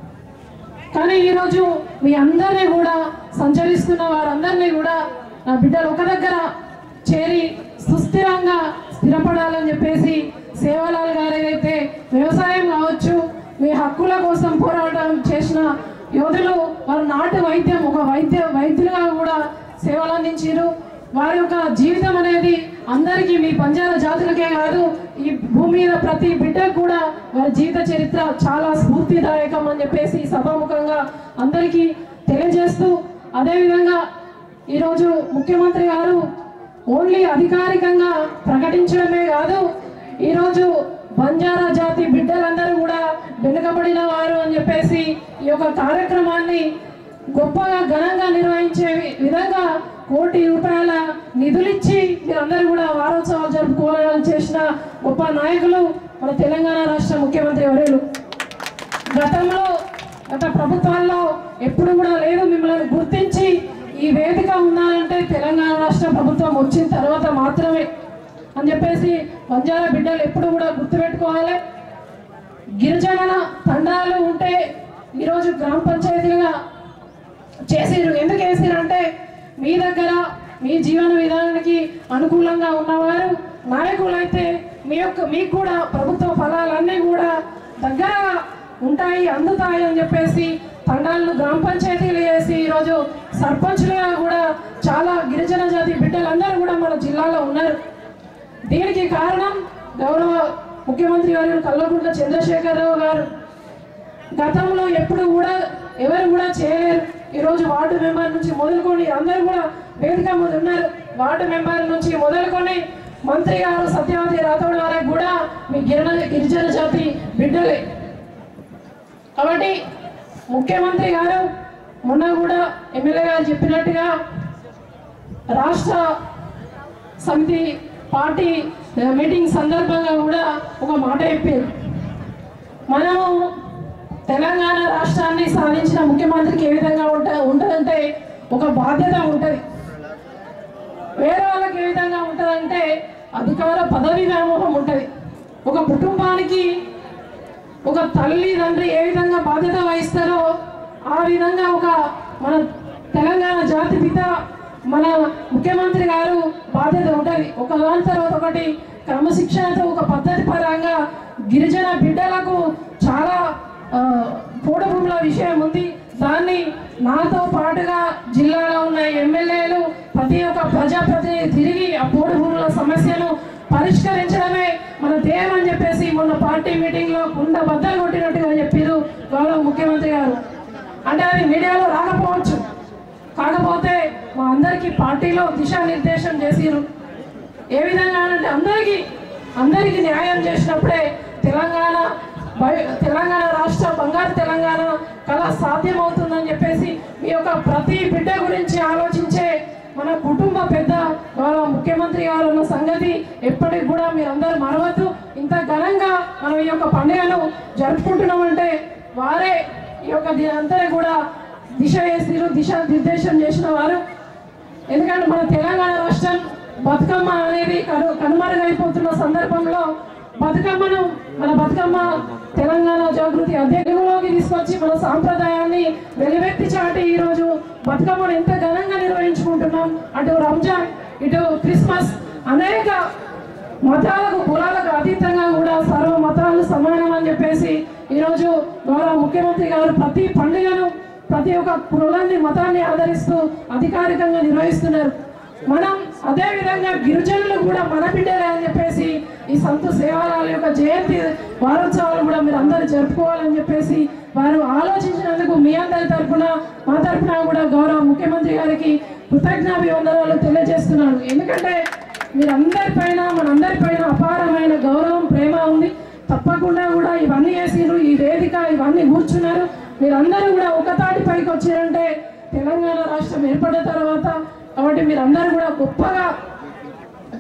కానీ ఈరోజు మీ అందరినీ కూడా సంచరిస్తున్న వారందరినీ కూడా నా బిడ్డలు ఒక దగ్గర చేరి సుస్థిరంగా స్థిరపడాలని చెప్పేసి సేవలాల్ గారు ఏదైతే వ్యవసాయం కావచ్చు మీ హక్కుల కోసం పోరాటం చేసిన యోధులు వారు నాటు వైద్యం ఒక వైద్య వైద్యులుగా కూడా సేవలు అందించారు వారి యొక్క జీవితం అనేది అందరికీ మీ పంజాల జాతులకే కాదు ఈ భూమి మీద ప్రతి బిడ్డకు కూడా వారి జీవిత చరిత్ర చాలా స్ఫూర్తిదాయకం అని చెప్పేసి ఈ సభాముఖంగా అందరికీ తెలియజేస్తూ అదేవిధంగా ఈరోజు ముఖ్యమంత్రి గారు ఓన్లీ అధికారికంగా ప్రకటించడమే కాదు ఈరోజు బంజారా జాతి బిడ్డలందరూ కూడా వెనుకబడిన వారు అని చెప్పేసి ఈ యొక్క కార్యక్రమాన్ని గొప్పగా ఘనంగా నిర్వహించే విధంగా కోటి రూపాయల నిధులిచ్చి మీరందరూ కూడా వారోత్సవాలు జరుపుకోవాలని చేసిన గొప్ప నాయకులు మన తెలంగాణ రాష్ట్ర ముఖ్యమంత్రి వర్యులు గతంలో గత ప్రభుత్వాల్లో ఎప్పుడు కూడా లేదు మిమ్మల్ని గుర్తించి ఈ వేదిక ఉన్నారంటే తెలంగాణ రాష్ట్ర ప్రభుత్వం వచ్చిన తర్వాత మాత్రమే అని చెప్పేసి బంజారా బిడ్డలు ఎప్పుడు కూడా గుర్తుపెట్టుకోవాలి గిరిజనుల తండాలు ఉంటే ఈరోజు గ్రామ పంచాయతీలుగా చేసిరు ఎందుకు వేసిరు అంటే మీ దగ్గర మీ జీవన విధానానికి అనుకూలంగా ఉన్నవారు నాయకులైతే మీ యొక్క మీకు కూడా ప్రభుత్వ ఫలాలన్నీ కూడా దగ్గరగా ఉంటాయి అందుతాయి అని చెప్పేసి తండాలను గ్రామ పంచాయతీలు చేసి ఈరోజు సర్పంచ్లుగా కూడా చాలా గిరిజన జాతి బిడ్డలందరూ కూడా మన జిల్లాలో ఉన్నారు దీనికి కారణం గౌరవ ముఖ్యమంత్రి గారు కల్వకుంట్ల చంద్రశేఖరరావు గారు గతంలో ఎప్పుడు కూడా ఎవరు కూడా చేయలేరు ఈరోజు వార్డు మెంబర్ నుంచి మొదలుకొని అందరూ కూడా వేదిక మీద ఉన్నారు వార్డు మెంబర్ నుంచి మొదలుకొని మంత్రి గారు సత్యవతి రాథోడ్ వరకు కూడా మీ గిరిజన గిరిజన జాతి బిడ్డలే కాబట్టి ముఖ్యమంత్రి గారు మొన్న కూడా ఎమ్మెల్యే గారు చెప్పినట్టుగా రాష్ట్ర సమితి పార్టీ మీటింగ్ సందర్భంగా కూడా ఒక మాట చెప్పారు మనము తెలంగాణ రాష్ట్రాన్ని సాధించిన ముఖ్యమంత్రికి ఏ విధంగా ఉంట ఉంటుందంటే ఒక బాధ్యత ఉంటుంది వేరే వాళ్ళకి ఏ విధంగా ఉంటుందంటే అధికార పదవి వ్యామోహం ఉంటుంది ఒక కుటుంబానికి ఒక తల్లి తండ్రి ఏ విధంగా బాధ్యత వహిస్తారో ఆ విధంగా ఒక మన తెలంగాణ జాతి పిత మన ముఖ్యమంత్రి గారు బాధ్యత ఉంటుంది ఒక దాని తర్వాత ఒకటి క్రమశిక్షణతో ఒక పద్ధతి పరంగా గిరిజన బిడ్డలకు చాలా ఆ, పోడు భూముల విషయం ఉంది దాన్ని నాతో పాటుగా జిల్లాలో ఉన్న ఎమ్మెల్యేలు ప్రతి ఒక్క ప్రజాప్రతినిధి తిరిగి ఆ పోడు భూముల సమస్యను పరిష్కరించడమే మన ధ్యేయం అని చెప్పేసి మొన్న పార్టీ మీటింగ్ లో కుండ బద్దలు కొట్టినట్టుగా చెప్పారు గౌరవ ముఖ్యమంత్రి గారు అంటే అది మీడియాలో రాకపోవచ్చు కాకపోతే మా అందరికీ పార్టీలో దిశానిర్దేశం చేసిరు ఏ విధంగా అంటే అందరికీ అందరికీ న్యాయం చేసినప్పుడే తెలంగాణ బయ- తెలంగాణ రాష్ట్ర బంగారు తెలంగాణ కళ సాధ్యమవుతుందని చెప్పేసి మీ యొక్క ప్రతి బిడ్డ గురించి ఆలోచించే మన కుటుంబ పెద్ద గౌరవ ముఖ్యమంత్రి గారు ఉన్న సంగతి ఎప్పటికి కూడా మీరందరూ మరవద్దు ఇంత ఘనంగా మనం ఈ యొక్క పండుగను జరుపుకుంటున్నామంటే వారే ఈ యొక్క దీని అంతా కూడా దిశ వేసిరు దిశ నిర్దేశం చేసిన వారు ఎందుకంటే మన తెలంగాణ రాష్ట్రం బతుకమ్మ అనేది కను కనుమరుగైపోతున్న సందర్భంలో బతుకమ్మను మన బతుకమ్మ తెలంగాణ జాగృతి అధ్యక్షులోకి తీసుకొచ్చి మన సాంప్రదాయాన్ని వెలువెత్తి చాటి ఈరోజు బతుకమ్మను ఎంత ఘనంగా నిర్వహించుకుంటున్నాం అటు రంజాన్ ఇటు క్రిస్మస్ అనేక మతాలకు కులాలకు అతీతంగా కూడా సర్వ మతాలు సమానం అని చెప్పేసి ఈరోజు గౌరవ ముఖ్యమంత్రి గారు ప్రతి పండుగను ప్రతి ఒక్క కులాన్ని మతాన్ని ఆదరిస్తూ అధికారికంగా నిర్వహిస్తున్నారు మనం అదే విధంగా గిరిజనులు కూడా మన బిడ్డలే అని చెప్పేసి ఈ సంత సేవాలాల యొక్క జయంతి వారోత్సవాలు కూడా మీరు అందరూ జరుపుకోవాలని చెప్పేసి వారు ఆలోచించినందుకు మీ అందరి తరఫున మా తరఫున కూడా గౌరవ ముఖ్యమంత్రి గారికి కృతజ్ఞాభివందనాలు తెలియజేస్తున్నాను ఎందుకంటే మీరందరి పైన మనందరి పైన అపారమైన గౌరవం ప్రేమ ఉంది తప్పకుండా కూడా ఇవన్నీ చేసిరు ఈ వేదిక ఇవన్నీ కూర్చున్నారు మీరందరూ కూడా ఒక తాటి పైకి వచ్చారంటే తెలంగాణ రాష్ట్రం ఏర్పడిన తర్వాత కాబట్టి మీరందరూ కూడా గొప్పగా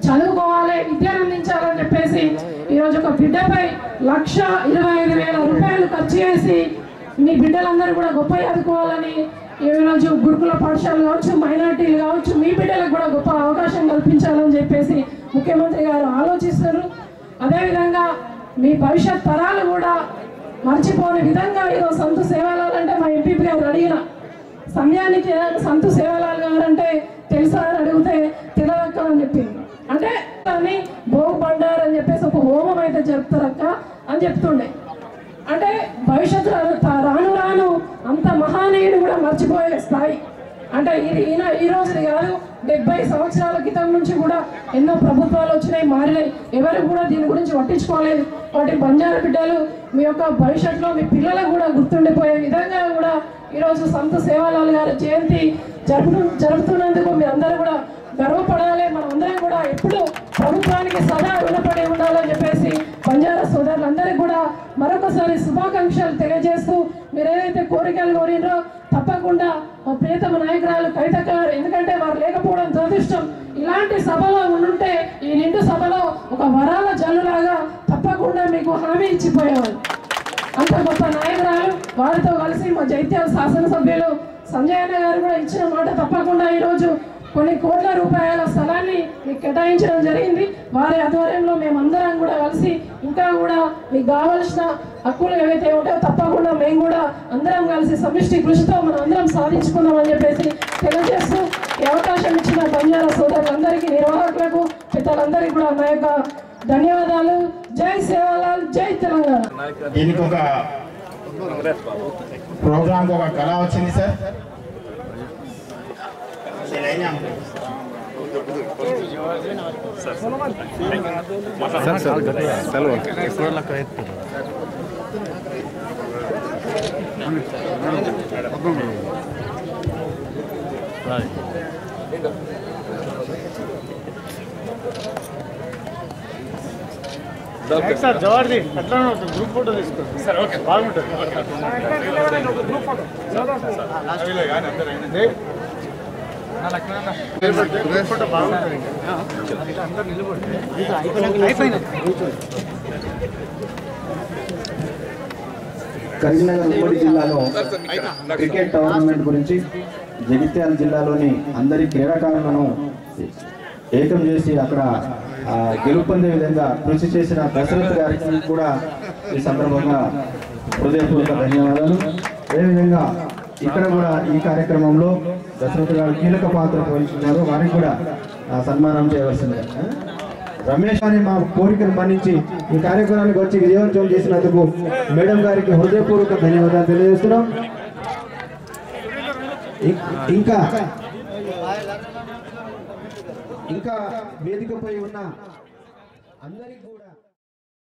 చదువుకోవాలి విద్యను అందించాలని చెప్పేసి ఈరోజు ఒక బిడ్డపై లక్ష ఇరవై ఐదు వేల రూపాయలు ఖర్చు చేసి మీ బిడ్డలందరూ కూడా గొప్ప చదువుకోవాలని ఈరోజు గురుకుల పాఠశాలలు కావచ్చు మైనార్టీలు కావచ్చు మీ బిడ్డలకు కూడా గొప్ప అవకాశం కల్పించాలని చెప్పేసి ముఖ్యమంత్రి గారు ఆలోచిస్తారు అదేవిధంగా మీ భవిష్యత్ తరాలు కూడా మర్చిపోని విధంగా ఈరోజు సంతు సేవాలంటే మా ఎంపీపీ గారు అడిగిన సమయానికి సంతు సేవలాల్ గారు అంటే తెలుసా అని అడిగితే తెలియదక్క అని చెప్పింది అంటే అని భోగు బండార్ అని చెప్పేసి ఒక హోమం అయితే జరుపుతారక్క అని చెప్తుండే అంటే భవిష్యత్తు రాను రాను అంత మహానీయుడు కూడా మర్చిపోయే స్థాయి అంటే ఇది ఈయన ఈ రోజుది కాదు డెబ్బై సంవత్సరాల క్రితం నుంచి కూడా ఎన్నో ప్రభుత్వాలు వచ్చినాయి మారినాయి ఎవరు కూడా దీని గురించి పట్టించుకోలేదు వాటి బంజారా బిడ్డలు మీ యొక్క భవిష్యత్తులో మీ పిల్లలకు కూడా గుర్తుండిపోయే విధంగా కూడా ఈరోజు సంత సేవాలాల్ గారి జయంతి జరుపు జరుపుతున్నందుకు మీరందరూ కూడా గర్వపడాలి మనమందరం కూడా ఎప్పుడు ప్రభుత్వానికి సదా రుణపడి ఉండాలని చెప్పేసి బంజారా సోదరులందరికీ కూడా మరొకసారి శుభాకాంక్షలు తెలియజేస్తూ మీరు ఏదైతే కోరికలు కోరినరో తప్పకుండా మా ప్రియతమ నాయకురాలు కవితక్క గారు ఎందుకంటే వారు లేకపోవడం దురదృష్టం ఇలాంటి సభలో ఉండుంటే ఈ నిండు సభలో ఒక వరాల జల్లులాగా తప్పకుండా మీకు హామీ ఇచ్చిపోయేవాళ్ళు అంత గొప్ప నాయకురాలు వారితో కలిసి మా జైత్యాల శాసనసభ్యులు సంజయ్ అన్న గారు కూడా ఇచ్చిన మాట తప్పకుండా ఈరోజు కొన్ని కోట్ల రూపాయల స్థలాన్ని మీకు కేటాయించడం జరిగింది వారి ఆధ్వర్యంలో మేమందరం కూడా కలిసి ఇంకా కూడా మీకు కావలసిన హక్కులు ఏవైతే ఉంటాయో తప్పకుండా మేము కూడా అందరం కలిసి సమిష్టి కృషితో మనం అందరం సాధించుకుందామని చెప్పేసి తెలియజేస్తూ ఈ అవకాశం ఇచ్చిన బంజారా సోదరులందరికీ నిర్వాహకులకు పెద్దలందరికీ కూడా నా యొక్క ధన్యవాదాలు జై సేవాలాల్ జై తెలంగాణ దీనికి ఒక ప్రోగ్రామ్ ఒక కళ వచ్చింది సార్ సార్ జవార్ది ఎట్లా గ్రూప్ ఫోటో తీసుకోండి సార్ ఓకే బాగుంటుంది గ్రూప్ ఫోటో గ్రూప్ ఫోటో బాగుంటుంది అందరు నిలబడి కరీంనగర్ ఉమ్మడి జిల్లాలో క్రికెట్ టోర్నమెంట్ గురించి జగిత్యాల జిల్లాలోని అందరి క్రీడాకారులను ఏకం చేసి అక్కడ ఆ, గెలుపొందే విధంగా కృషి చేసిన దశరథ్ గారికి కూడా ఈ సందర్భంగా హృదయపూర్వక ధన్యవాదాలు అదేవిధంగా ఇక్కడ కూడా ఈ కార్యక్రమంలో దశరథ్ గారు కీలక పాత్ర వహిస్తున్నారు వారికి కూడా ఆ, సన్మానం చేయవలసిందే రమేష్ అని మా కోరికను మన్నించి ఈ కార్యక్రమానికి వచ్చి విజయవంతం చేసినందుకు మేడం గారికి హృదయపూర్వక ధన్యవాదాలు తెలియజేస్తున్నాం ఇం- ఇంకా ఇంకా వేదికపై ఉన్న అందరికి కూడా